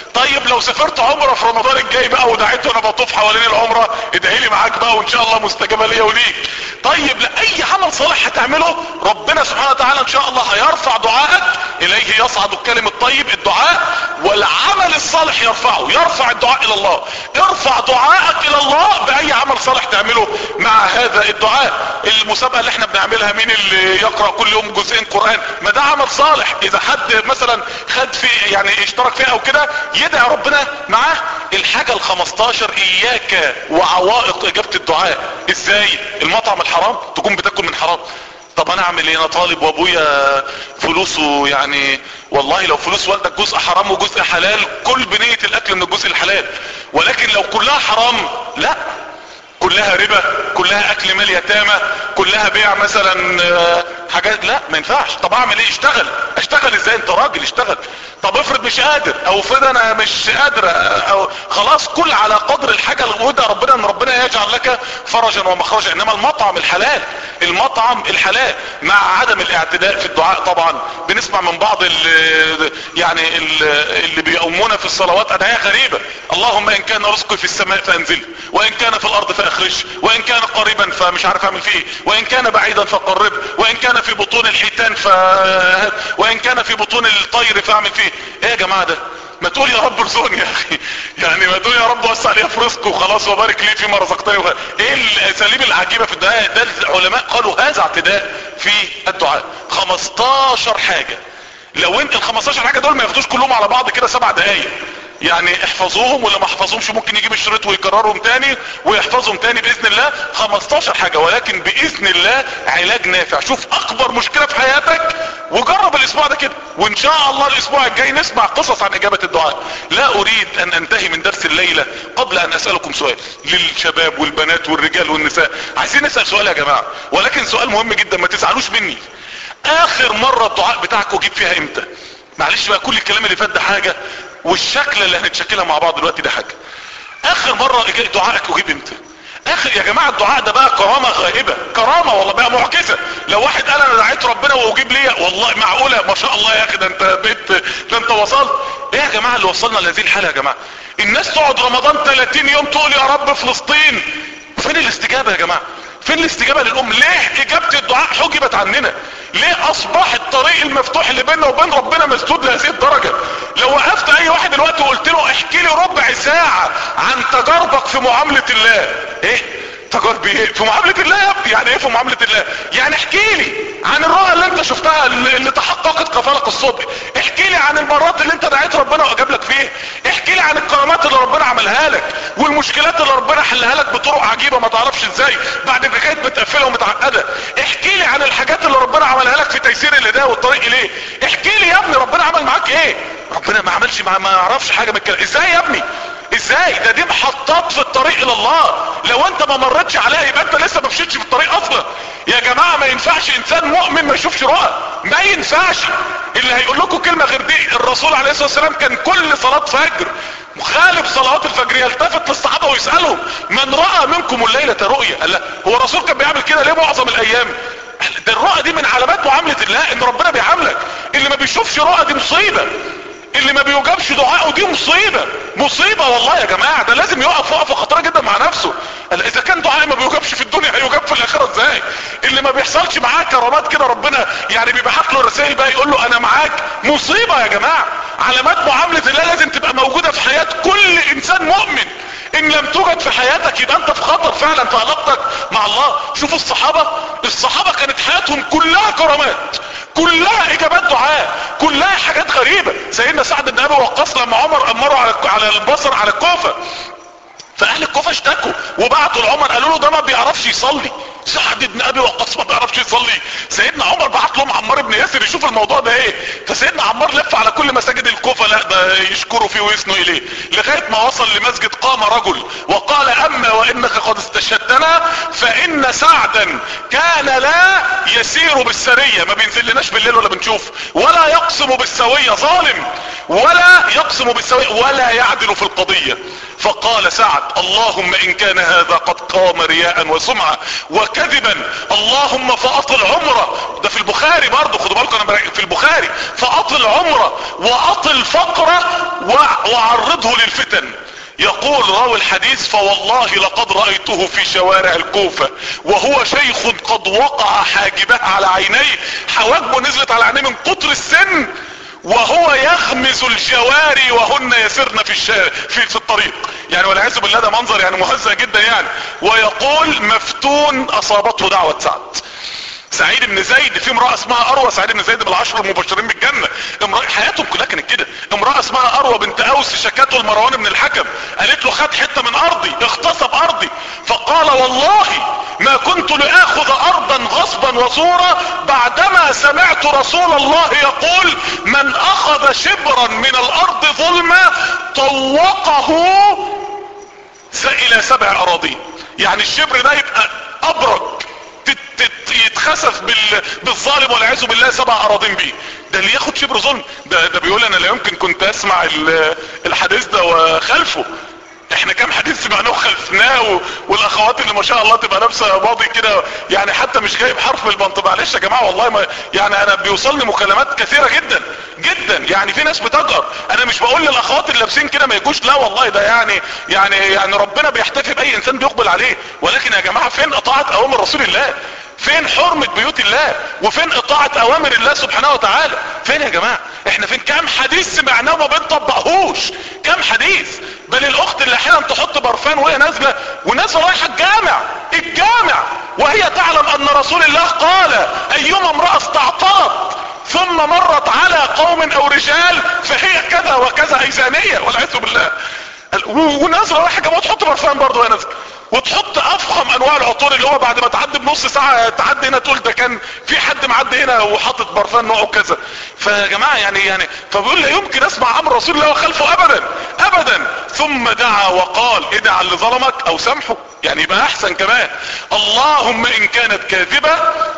طيب لو سافرت عمره في رمضان الجاي بقى ودعيت وانا بطوف حوالين العمره ادعي لي معاك بقى وان شاء الله مستجابه ليا وليك طيب لاي عمل صالح هتعمله ربنا سبحانه وتعالى ان شاء الله هيرفع دعائك اليه يصعد الكلم الطيب الدعاء والعمل الصالح يرفعه يرفع الدعاء الى الله ارفع دعائك الى الله باي عمل صالح تعمله مع هذا الدعاء المسابقه اللي احنا بنعملها مين اللي يقرا كل يوم جزئين قران ما ده عمل صالح اذا حد مثلا خد في يعني اشترك فيها او كده يدعي ربنا معاه الحاجه ال 15 اياك وعوائق اجابه الدعاء ازاي المطعم الحرام تكون بتاكل من حرام طب انا اعمل ايه انا طالب وابويا فلوسه يعني والله لو فلوس والدك جزء حرام وجزء حلال كل بنية الاكل من الجزء الحلال ولكن لو كلها حرام لا كلها ربا كلها اكل مال يتامى كلها بيع مثلا آه، حاجات لا ما ينفعش طب اعمل ايه اشتغل اشتغل ازاي انت راجل اشتغل طب افرض مش قادر او افرض انا مش قادر او خلاص كل على قدر الحاجة وده ربنا ان ربنا يجعل لك فرجا ومخرجا انما المطعم الحلال المطعم الحلال مع عدم الاعتداء في الدعاء طبعا بنسمع من بعض ال يعني ال اللي بيقومونا في الصلوات ادعية غريبة اللهم ان كان رزقي في السماء فانزل وان كان في الارض فاخرج وان كان قريبا فمش عارف اعمل فيه وان كان بعيدا فقرب وان كان في بطون الحيتان ف وان كان في بطون الطير فاعمل فيه ايه يا جماعة ده ما تقول يا رب ارزقني يا اخي يعني ما تقول يا رب وسع لي في رزقه وخلاص وبارك لي فيما رزقتني وخ... ايه الاساليب العجيبه في الدعاء ده العلماء قالوا هذا اعتداء في الدعاء 15 حاجه لو انت ال 15 حاجه دول ما ياخدوش كلهم على بعض كده سبع دقايق يعني احفظوهم واللي ما حفظهمش ممكن يجيب الشريط ويكررهم تاني ويحفظهم تاني باذن الله 15 حاجة ولكن باذن الله علاج نافع شوف اكبر مشكلة في حياتك وجرب الاسبوع ده كده وان شاء الله الاسبوع الجاي نسمع قصص عن اجابة الدعاء لا اريد ان انتهي من درس الليلة قبل ان اسألكم سؤال للشباب والبنات والرجال والنساء عايزين نسأل سؤال يا جماعة ولكن سؤال مهم جدا ما تزعلوش مني اخر مرة الدعاء بتاعكم جيب فيها امتى معلش بقى كل الكلام اللي فات ده حاجة والشكل اللي هنتشكلها مع بعض دلوقتي ده حاجة اخر مرة دعائك اجيب امتى اخر يا جماعة الدعاء ده بقى كرامة غائبة كرامة والله بقى معجزة لو واحد قال انا دعيت ربنا واجيب ليا والله معقولة ما شاء الله يا اخي ده انت بيت ده انت وصلت ايه يا جماعة اللي وصلنا لهذه الحالة يا جماعة الناس تقعد رمضان 30 يوم تقول يا رب فلسطين فين الاستجابة يا جماعة فين الاستجابة للام ليه اجابة الدعاء حجبت عننا ليه اصبح الطريق المفتوح اللي بيننا وبين ربنا مسدود لهذه الدرجة لو وقفت اي واحد دلوقتي وقلت له احكي لي ربع ساعة عن تجاربك في معاملة الله ايه تجارب ايه في معاملة الله يا ابني يعني ايه في معاملة الله يعني احكي لي عن الرؤى اللي انت شفتها اللي اللي تحققت كفالك الصبح احكي لي عن المرات اللي انت دعيت ربنا واجاب لك فيها احكي لي عن الكرامات اللي ربنا عملها لك والمشكلات اللي ربنا حلها لك بطرق عجيبة ما تعرفش ازاي بعد ما كانت متقفلة ومتعقدة احكي لي عن الحاجات اللي ربنا عملها لك في تيسير الهدايه والطريق اليه احكي لي يا ابني ربنا عمل معاك ايه ربنا ما عملش مع ما يعرفش حاجة من الكلام ازاي يا ابني ازاي ده دي محطات في الطريق الى الله لو انت ما مرتش عليها يبقى انت لسه ما مشيتش في الطريق اصلا يا جماعة ما ينفعش انسان مؤمن ما يشوفش رؤى ما ينفعش اللي هيقول لكم كلمة غير دي الرسول عليه الصلاة والسلام كان كل صلاة فجر مخالف صلوات الفجر يلتفت للصحابة ويسألهم من رأى منكم الليلة رؤيا قال لا هو الرسول كان بيعمل كده ليه معظم الايام ده الرؤى دي من علامات معاملة الله ان ربنا بيعاملك اللي ما بيشوفش رؤى دي مصيبة اللي ما بيوجبش دعائه دي مصيبة مصيبة والله يا جماعة ده لازم يقف وقفة خطيرة جدا مع نفسه قال اذا كان دعائي ما بيوجبش في الدنيا هيوجب في الاخرة ازاي اللي ما بيحصلش معاه كرامات كده ربنا يعني بيبعت له رسائل بقى يقول له انا معاك مصيبة يا جماعة علامات معاملة الله لازم تبقى موجودة في حياة كل انسان مؤمن ان لم توجد في حياتك يبقى انت في خطر فعلا في علاقتك مع الله شوفوا الصحابة الصحابة كانت حياتهم كلها كرامات كلها اجابات دعاء كلها حاجات غريبة سيدنا سعد بن ابي وقاص لما عمر امره على على البصر على الكوفة فاهل الكوفة اشتكوا وبعتوا لعمر قالوا له ده ما بيعرفش يصلي سعد بن ابي وقاص ما بيعرفش يصلي سيدنا عمر بعت لهم عمار بن ياسر يشوف الموضوع ده ايه فسيدنا عمار لف على كل مساجد الكوفة لا ده يشكروا فيه ويثنوا اليه لغاية ما وصل لمسجد قام رجل وقال اما وانك قد استشهدتنا فان سعدا كان لا يسير بالسرية ما بينزل لناش بالليل ولا بنشوف ولا يقسم بالسوية ظالم ولا يقسم بالسوية ولا يعدل في القضية فقال سعد اللهم ان كان هذا قد قام رياء وسمعة وكان كذبا اللهم فاطل عمره ده في البخاري برضه خدوا بالكم انا في البخاري فاطل عمره واطل فقره وعرضه للفتن يقول راوي الحديث فوالله لقد رأيته في شوارع الكوفة وهو شيخ قد وقع حاجبه على عينيه حواجبه نزلت على عينيه من كتر السن وهو يغمز الجواري وهن يسرن في الشارع في, في الطريق يعني والعياذ بالله ده منظر يعني مهزأ جدا يعني ويقول مفتون اصابته دعوة سعد سعيد بن زيد في امرأة اسمها اروى سعيد بن زيد بالعشر المبشرين بالجنة امرأة حياتهم كلها كانت كده امرأة اسمها اروى بنت اوس شكته المروان بن الحكم قالت له خد حتة من ارضي اغتصب ارضي فقال والله ما كنت لاخذ ارضا غصبا وصورا بعدما سمعت رسول الله يقول من اخذ شبرا من الارض ظلما طوقه الى سبع اراضين يعني الشبر ده يبقى ابرج يتخسف بالظالم والعياذ بالله سبع اراضين بيه ده اللي ياخد شبر ظلم ده, ده بيقول انا لا يمكن كنت اسمع الحديث ده وخلفه احنا كام حديث سمعناه وخلفناه والاخوات اللي ما شاء الله تبقى لابسه ماضي كده يعني حتى مش جايب حرف من البنط معلش يا جماعه والله ما يعني انا بيوصلني مكالمات كثيره جدا جدا يعني في ناس بتجر انا مش بقول للاخوات اللي لابسين كده ما يجوش لا والله ده يعني يعني يعني ربنا بيحتفي باي انسان بيقبل عليه ولكن يا جماعه فين اطاعه اوامر رسول الله فين حرمة بيوت الله وفين اطاعة اوامر الله سبحانه وتعالى فين يا جماعة احنا فين كام حديث سمعناه وما بنطبقهوش كام حديث بل الاخت اللي احيانا تحط برفان وهي نازلة ونازلة رايحة الجامع الجامع وهي تعلم ان رسول الله قال ايما امرأة استعطرت ثم مرت على قوم او رجال فهي كذا وكذا ايزانية والعياذ بالله ونازله رايحه جامعه تحط برفان برضه وهي نازله وتحط افخم انواع العطور اللي هو بعد ما تعدي بنص ساعة تعدي هنا تقول ده كان في حد معدي هنا وحاطط برفان نوعه كذا فيا جماعة يعني يعني فبيقول لا يمكن اسمع امر رسول الله وخلفه ابدا ابدا ثم دعا وقال ادعى اللي ظلمك او سامحه يعني يبقى احسن كمان اللهم ان كانت كاذبة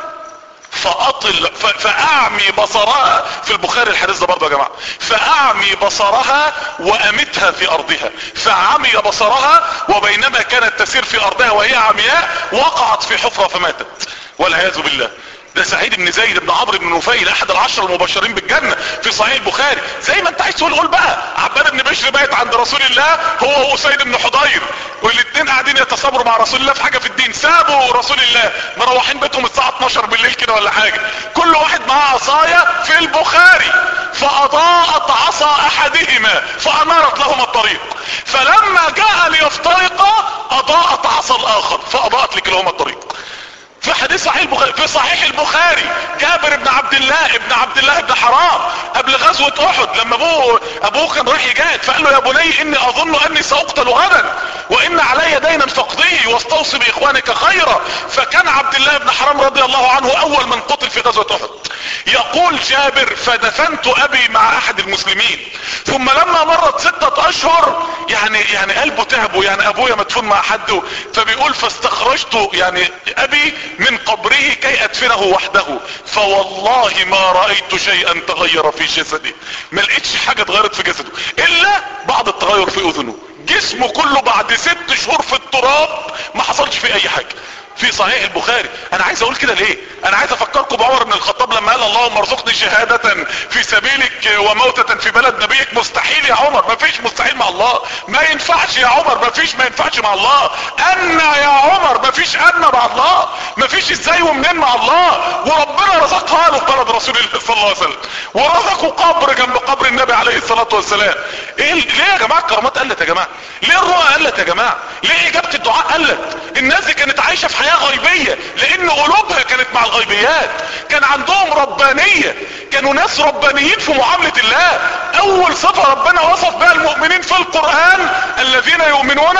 فاطل فاعمي بصرها في البخاري الحديث ده برضه يا جماعه فاعمي بصرها وامتها في ارضها فعمي بصرها وبينما كانت تسير في ارضها وهي عمياء وقعت في حفره فماتت والعياذ بالله ده سعيد بن زيد بن عمرو بن نفيل احد العشر المبشرين بالجنة في صحيح البخاري زي ما انت عايز تقول قول بقى عباد بن بشر بقت عند رسول الله هو واسيد بن حضير والاثنين قاعدين يتصابروا مع رسول الله في حاجة في الدين سابوا رسول الله مروحين بيتهم الساعة 12 بالليل كده ولا حاجة كل واحد معاه عصاية في البخاري فاضاءت عصا احدهما فانارت لهما الطريق فلما جاء ليفترقا اضاءت عصا الاخر فاضاءت لكلهما الطريق في حديث صحيح البخاري في صحيح البخاري جابر بن عبد الله ابن عبد الله بن حرام قبل غزوة احد لما ابوه ابوه كان رايح يجاهد فقال له يا بني اني اظن اني ساقتل غدا وان علي دينا فاقضيه واستوصي باخوانك خيرا فكان عبد الله بن حرام رضي الله عنه اول من قتل في غزوة احد يقول جابر فدفنت ابي مع احد المسلمين ثم لما مرت ستة اشهر يعني يعني قلبه تعبه يعني ابويا مدفون مع حد فبيقول فاستخرجت يعني ابي من قبره كي ادفنه وحده فوالله ما رأيت شيئا تغير في جسده ما لقيتش حاجة اتغيرت في جسده الا بعض التغير في اذنه جسمه كله بعد ست شهور في التراب ما حصلش فيه اي حاجة في صحيح البخاري انا عايز اقول كده ليه انا عايز افكركم بعمر بن الخطاب لما قال اللهم ارزقني شهادة في سبيلك وموتة في بلد نبيك مستحيل يا عمر ما فيش مستحيل مع الله ما ينفعش يا عمر ما فيش ما ينفعش مع الله انا يا عمر ما فيش انا مع الله ما فيش ازاي ومنين مع الله وربنا رزقها له في بلد رسول الله صلى الله عليه وسلم ورزقه قبر جنب قبر النبي عليه الصلاة والسلام ايه ليه يا جماعة الكرامات قلت يا جماعة ليه الرؤى قلت يا جماعة ليه اجابة الدعاء قلت الناس دي كانت عايشة في حياة غيبية لان قلوبها كانت مع الغيبيات كان عندهم ربانية كانوا ناس ربانيين في معاملة الله اول صفة ربنا وصف بها المؤمنين في القرآن الذين يؤمنون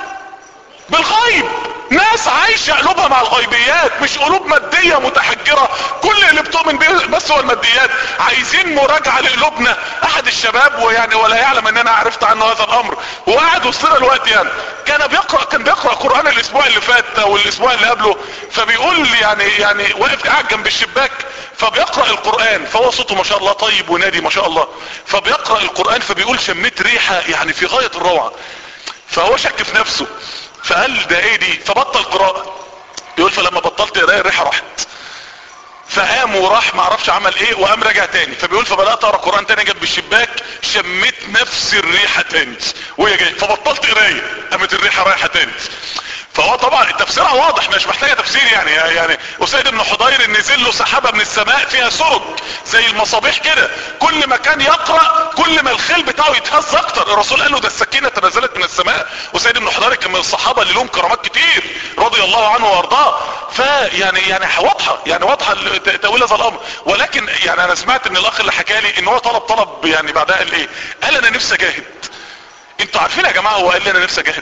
بالغيب ناس عايشة قلوبها مع الغيبيات مش قلوب مادية متحجرة كل اللي بتؤمن به بس هو الماديات عايزين مراجعة لقلوبنا احد الشباب ويعني ولا يعلم ان انا عرفت عنه هذا الامر وقاعد وسطنا الوقت يعني كان بيقرأ كان بيقرأ قرآن الاسبوع اللي فات والاسبوع اللي قبله فبيقول يعني يعني واقف قاعد جنب الشباك فبيقرأ القرآن فهو صوته ما شاء الله طيب ونادي ما شاء الله فبيقرأ القرآن فبيقول شميت ريحة يعني في غاية الروعة فهو شك في نفسه فقال ده ايه دي فبطل قراءة بيقول فلما بطلت قرايه الريحه راحت فقام وراح ما اعرفش عمل ايه وقام راجع تاني فبيقول فبدات اقرا قران تاني جنب الشباك شميت نفس الريحه تاني وهي جايه فبطلت قرايه قامت الريحه رايحه تاني فهو طبعا تفسيرها واضح مش محتاجه تفسير يعني يعني اسيد بن حضير نزل له سحابه من السماء فيها سرج زي المصابيح كده كل ما كان يقرا كل ما الخيل بتاعه يتهز اكتر الرسول قال له ده السكينه تنزلت من السماء اسيد بن حضير كان من الصحابه اللي لهم كرامات كتير رضي الله عنه وارضاه فيعني يعني واضحه يعني واضحه تاويل هذا الامر ولكن يعني انا سمعت ان الاخ اللي حكى لي ان هو طلب طلب يعني بعدها قال ايه قال انا نفسي اجاهد انتوا عارفين يا جماعه هو قال لي انا نفسي اجاهد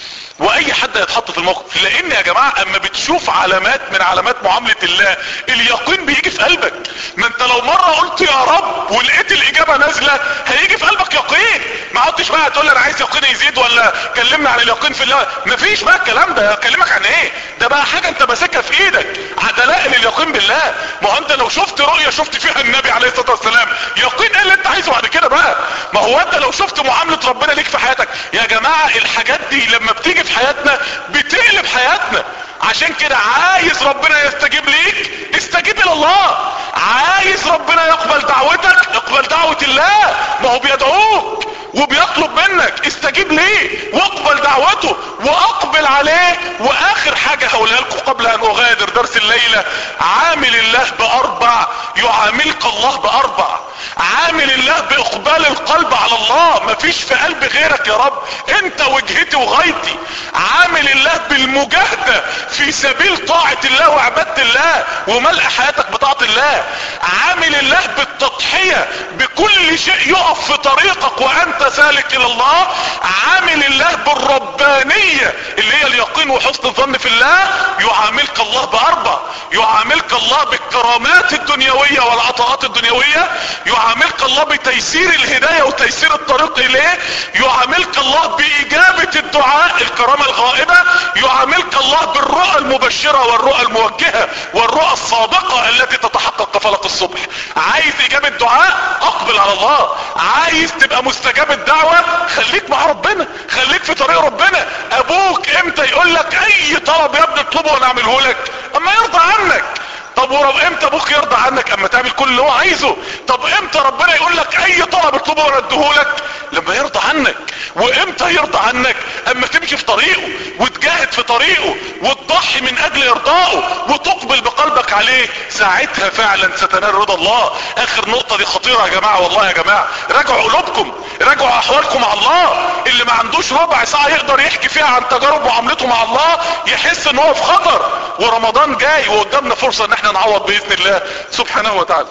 واي حد هيتحط في الموقف لان يا جماعة اما بتشوف علامات من علامات معاملة الله اليقين بيجي في قلبك ما انت لو مرة قلت يا رب ولقيت الاجابة نازلة هيجي في قلبك يقين ما عدتش بقى تقول انا عايز يقين يزيد ولا كلمنا عن اليقين في الله مفيش بقى الكلام ده اكلمك عن ايه ده بقى حاجة انت ماسكها في ايدك دلائل اليقين بالله ما هو انت لو شفت رؤية شفت فيها النبي عليه الصلاة والسلام يقين ايه اللي انت عايزه بعد كده بقى ما هو انت لو شفت معاملة ربنا ليك في حياتك يا جماعة الحاجات دي لما بتيجي في حياتنا بتقلب حياتنا عشان كده عايز ربنا يستجيب ليك استجيب الى الله عايز ربنا يقبل دعوتك اقبل دعوة الله ما هو بيدعوك وبيطلب منك استجيب ليه واقبل دعوته واقبل عليه واخر حاجة هقولها لكم قبل ان اغادر درس الليلة عامل الله باربع يعاملك الله باربع عامل الله باقبال القلب على الله مفيش في قلب غيرك يا رب انت وجهتي وغايتي عامل الله بالمجاهدة في سبيل طاعة الله وعبادة الله وملء حياتك بطاعة الله عامل الله بالتضحية بكل شيء يقف في طريقك وانت سالك الى الله عامل الله بالربانية اللي هي اليقين وحسن الظن في الله يعاملك الله باربع يعاملك الله بالكرامات الدنيوية والعطاءات الدنيوية يعاملك الله بتيسير الهداية وتيسير الطريق اليه يعاملك الله باجابة الدعاء الكرامة الغائبة يعاملك الله بالرؤى المبشرة والرؤى الموجهة والرؤى الصادقة التي تتحقق كفلق الصبح عايز اجابة دعاء اقبل على الله عايز تبقى مستجاب الدعوة خليك مع ربنا خليك في طريق ربنا ابوك امتى يقول لك اي طلب يا ابني اطلبه وانا اعمله لك اما يرضى عنك طب ورب امتى ابوك يرضى عنك اما تعمل كل اللي هو عايزه طب امتى ربنا يقول لك اي طلب اطلبه وانا اديهولك لما يرضى عنك وامتى يرضى عنك اما تمشي في طريقه وتجاهد في طريقه وتضحي من اجل ارضائه وتقبل بقلبك عليه ساعتها فعلا ستنال رضا الله اخر نقطة دي خطيرة يا جماعة والله يا جماعة راجعوا قلوبكم راجعوا احوالكم مع الله اللي ما عندوش ربع ساعة يقدر يحكي فيها عن تجارب معاملته مع الله يحس ان هو في خطر ورمضان جاي وقدامنا فرصة ان احنا نعوض باذن الله سبحانه وتعالى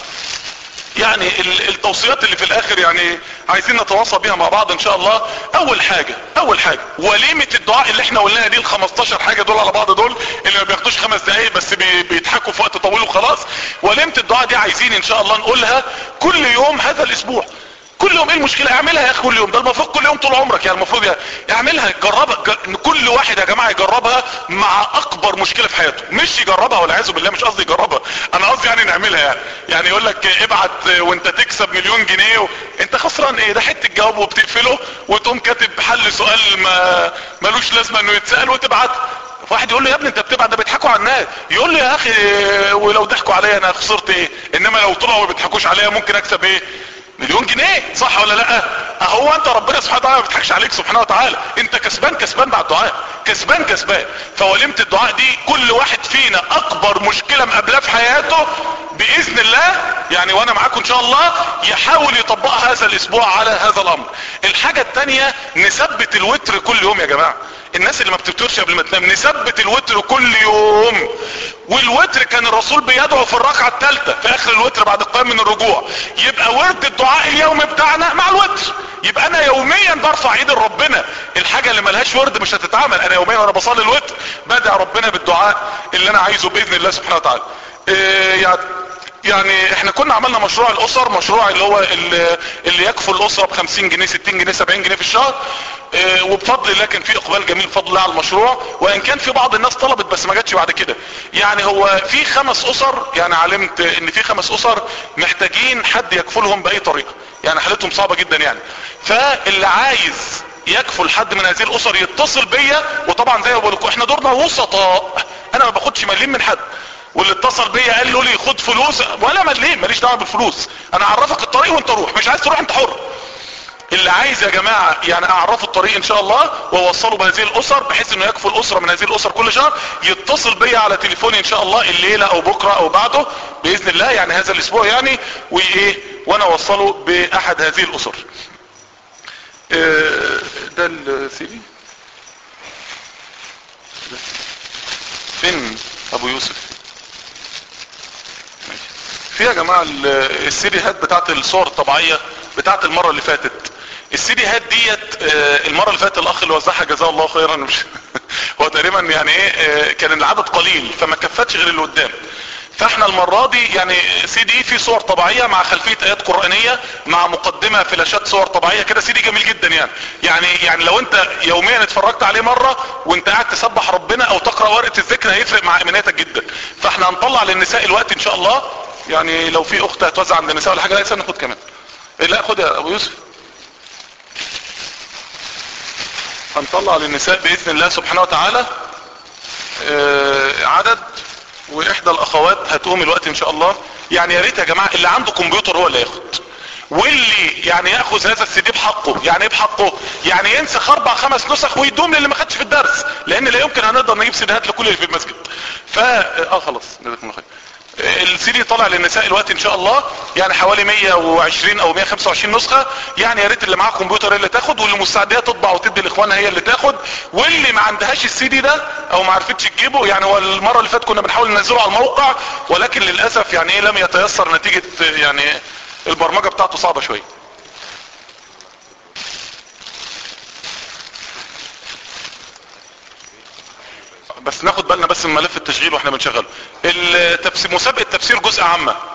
يعني التوصيات اللي في الاخر يعني عايزين نتواصل بيها مع بعض ان شاء الله اول حاجة اول حاجة وليمة الدعاء اللي احنا قلناها دي ال 15 حاجة دول على بعض دول اللي ما بياخدوش خمس دقايق بس بي بيضحكوا في وقت طويل وخلاص وليمة الدعاء دي عايزين ان شاء الله نقولها كل يوم هذا الاسبوع كل يوم ايه المشكلة اعملها يا اخي كل يوم ده المفروض كل يوم طول عمرك يعني المفروض يعملها يجربها كل واحد يا جماعة يجربها مع اكبر مشكلة في حياته مش يجربها ولا عايزه بالله مش قصدي يجربها انا قصدي يعني نعملها يعني يعني يقول لك ابعت وانت تكسب مليون جنيه و... انت خسران ايه ده حته جواب وبتقفله وتقوم كاتب حل سؤال ما ملوش لازمه انه يتسال وتبعت واحد يقول له يا ابني انت بتبعت ده بيضحكوا على الناس يقول له يا اخي ولو ضحكوا عليا انا خسرت ايه انما لو طلعوا ما بيضحكوش عليا ممكن اكسب ايه مليون جنيه صح ولا لا اهو انت ربنا سبحانه وتعالى ما بيضحكش عليك سبحانه وتعالى انت كسبان كسبان مع الدعاء كسبان كسبان فوليمة الدعاء دي كل واحد فينا اكبر مشكلة مقابلاه في حياته باذن الله يعني وانا معاكم ان شاء الله يحاول يطبقها هذا الاسبوع على هذا الامر الحاجة التانية نثبت الوتر كل يوم يا جماعة الناس اللي ما بتفطرش قبل ما تنام نثبت الوتر كل يوم والوتر كان الرسول بيدعو في الركعة الثالثة في اخر الوتر بعد القيام من الرجوع يبقى ورد الدعاء اليومي بتاعنا مع الوتر يبقى انا يوميا برفع ايد ربنا الحاجة اللي ملهاش ورد مش هتتعمل انا يوميا وانا بصلي الوتر بدع ربنا بالدعاء اللي انا عايزه باذن الله سبحانه وتعالى إيه يعني يعني احنا كنا عملنا مشروع الاسر مشروع اللي هو اللي, اللي يكفل الاسرة ب 50 جنيه 60 جنيه 70 جنيه في الشهر اه وبفضل الله كان في اقبال جميل بفضل الله على المشروع وان كان في بعض الناس طلبت بس ما جاتش بعد كده يعني هو في خمس اسر يعني علمت ان في خمس اسر محتاجين حد يكفلهم باي طريقة يعني حالتهم صعبة جدا يعني فاللي عايز يكفل حد من هذه الاسر يتصل بيا وطبعا زي ما بقول لكم احنا دورنا وسطاء انا ما باخدش مليم من حد واللي اتصل بيا قال له لي خد فلوس ولا مليم ماليش دعوه بالفلوس انا اعرفك الطريق وانت روح مش عايز تروح انت حر اللي عايز يا جماعة يعني اعرفه الطريق ان شاء الله واوصله بهذه الاسر بحيث انه يكفي الاسرة من هذه الاسر كل شهر يتصل بيا على تليفوني ان شاء الله الليلة او بكرة او بعده باذن الله يعني هذا الاسبوع يعني وايه وانا اوصله باحد هذه الاسر اه ده السيدي فين ابو يوسف ماشي. في يا جماعة السيدي هات بتاعت الصور الطبيعية بتاعت المرة اللي فاتت السيدي هات ديت آه المرة اللي فاتت الاخ اللي وزعها جزاه الله خيرا مش هو تقريبا يعني ايه آه كان العدد قليل فما كفتش غير اللي قدام فاحنا المرة دي يعني سي دي في صور طبيعية مع خلفية ايات قرآنية مع مقدمة فلاشات صور طبيعية كده سي دي جميل جدا يعني يعني يعني لو انت يوميا اتفرجت عليه مرة وانت قاعد تسبح ربنا او تقرأ ورقة الذكر هيفرق مع امنياتك جدا فاحنا هنطلع للنساء الوقت ان شاء الله يعني لو في اخت هتوزع عند النساء ولا حاجة لا استنى خد كمان لا خد يا ابو يوسف هنطلع للنساء باذن الله سبحانه وتعالى آه عدد واحدى الاخوات هتقوم الوقت ان شاء الله يعني يا ريت يا جماعه اللي عنده كمبيوتر هو اللي ياخد واللي يعني ياخذ هذا السي دي بحقه يعني ايه بحقه يعني ينسخ اربع خمس نسخ ويدوم للي ما خدش في الدرس لان لا يمكن هنقدر نجيب سيديهات لكل اللي في المسجد فا اه خلاص جزاكم الله خير السي دي طالع للنساء الوقت ان شاء الله يعني حوالي 120 او 125 نسخة يعني يا ريت اللي معاه كمبيوتر هي اللي تاخد واللي مستعديه تطبع وتدي لاخوانها هي اللي تاخد واللي ما عندهاش السي دي ده او ما عرفتش تجيبه يعني هو المره اللي فاتت كنا بنحاول ننزله على الموقع ولكن للاسف يعني ايه لم يتيسر نتيجه يعني البرمجه بتاعته صعبه شويه بس ناخد بالنا بس من ملف التشغيل واحنا بنشغله التفسير مسابقه تفسير جزء عامه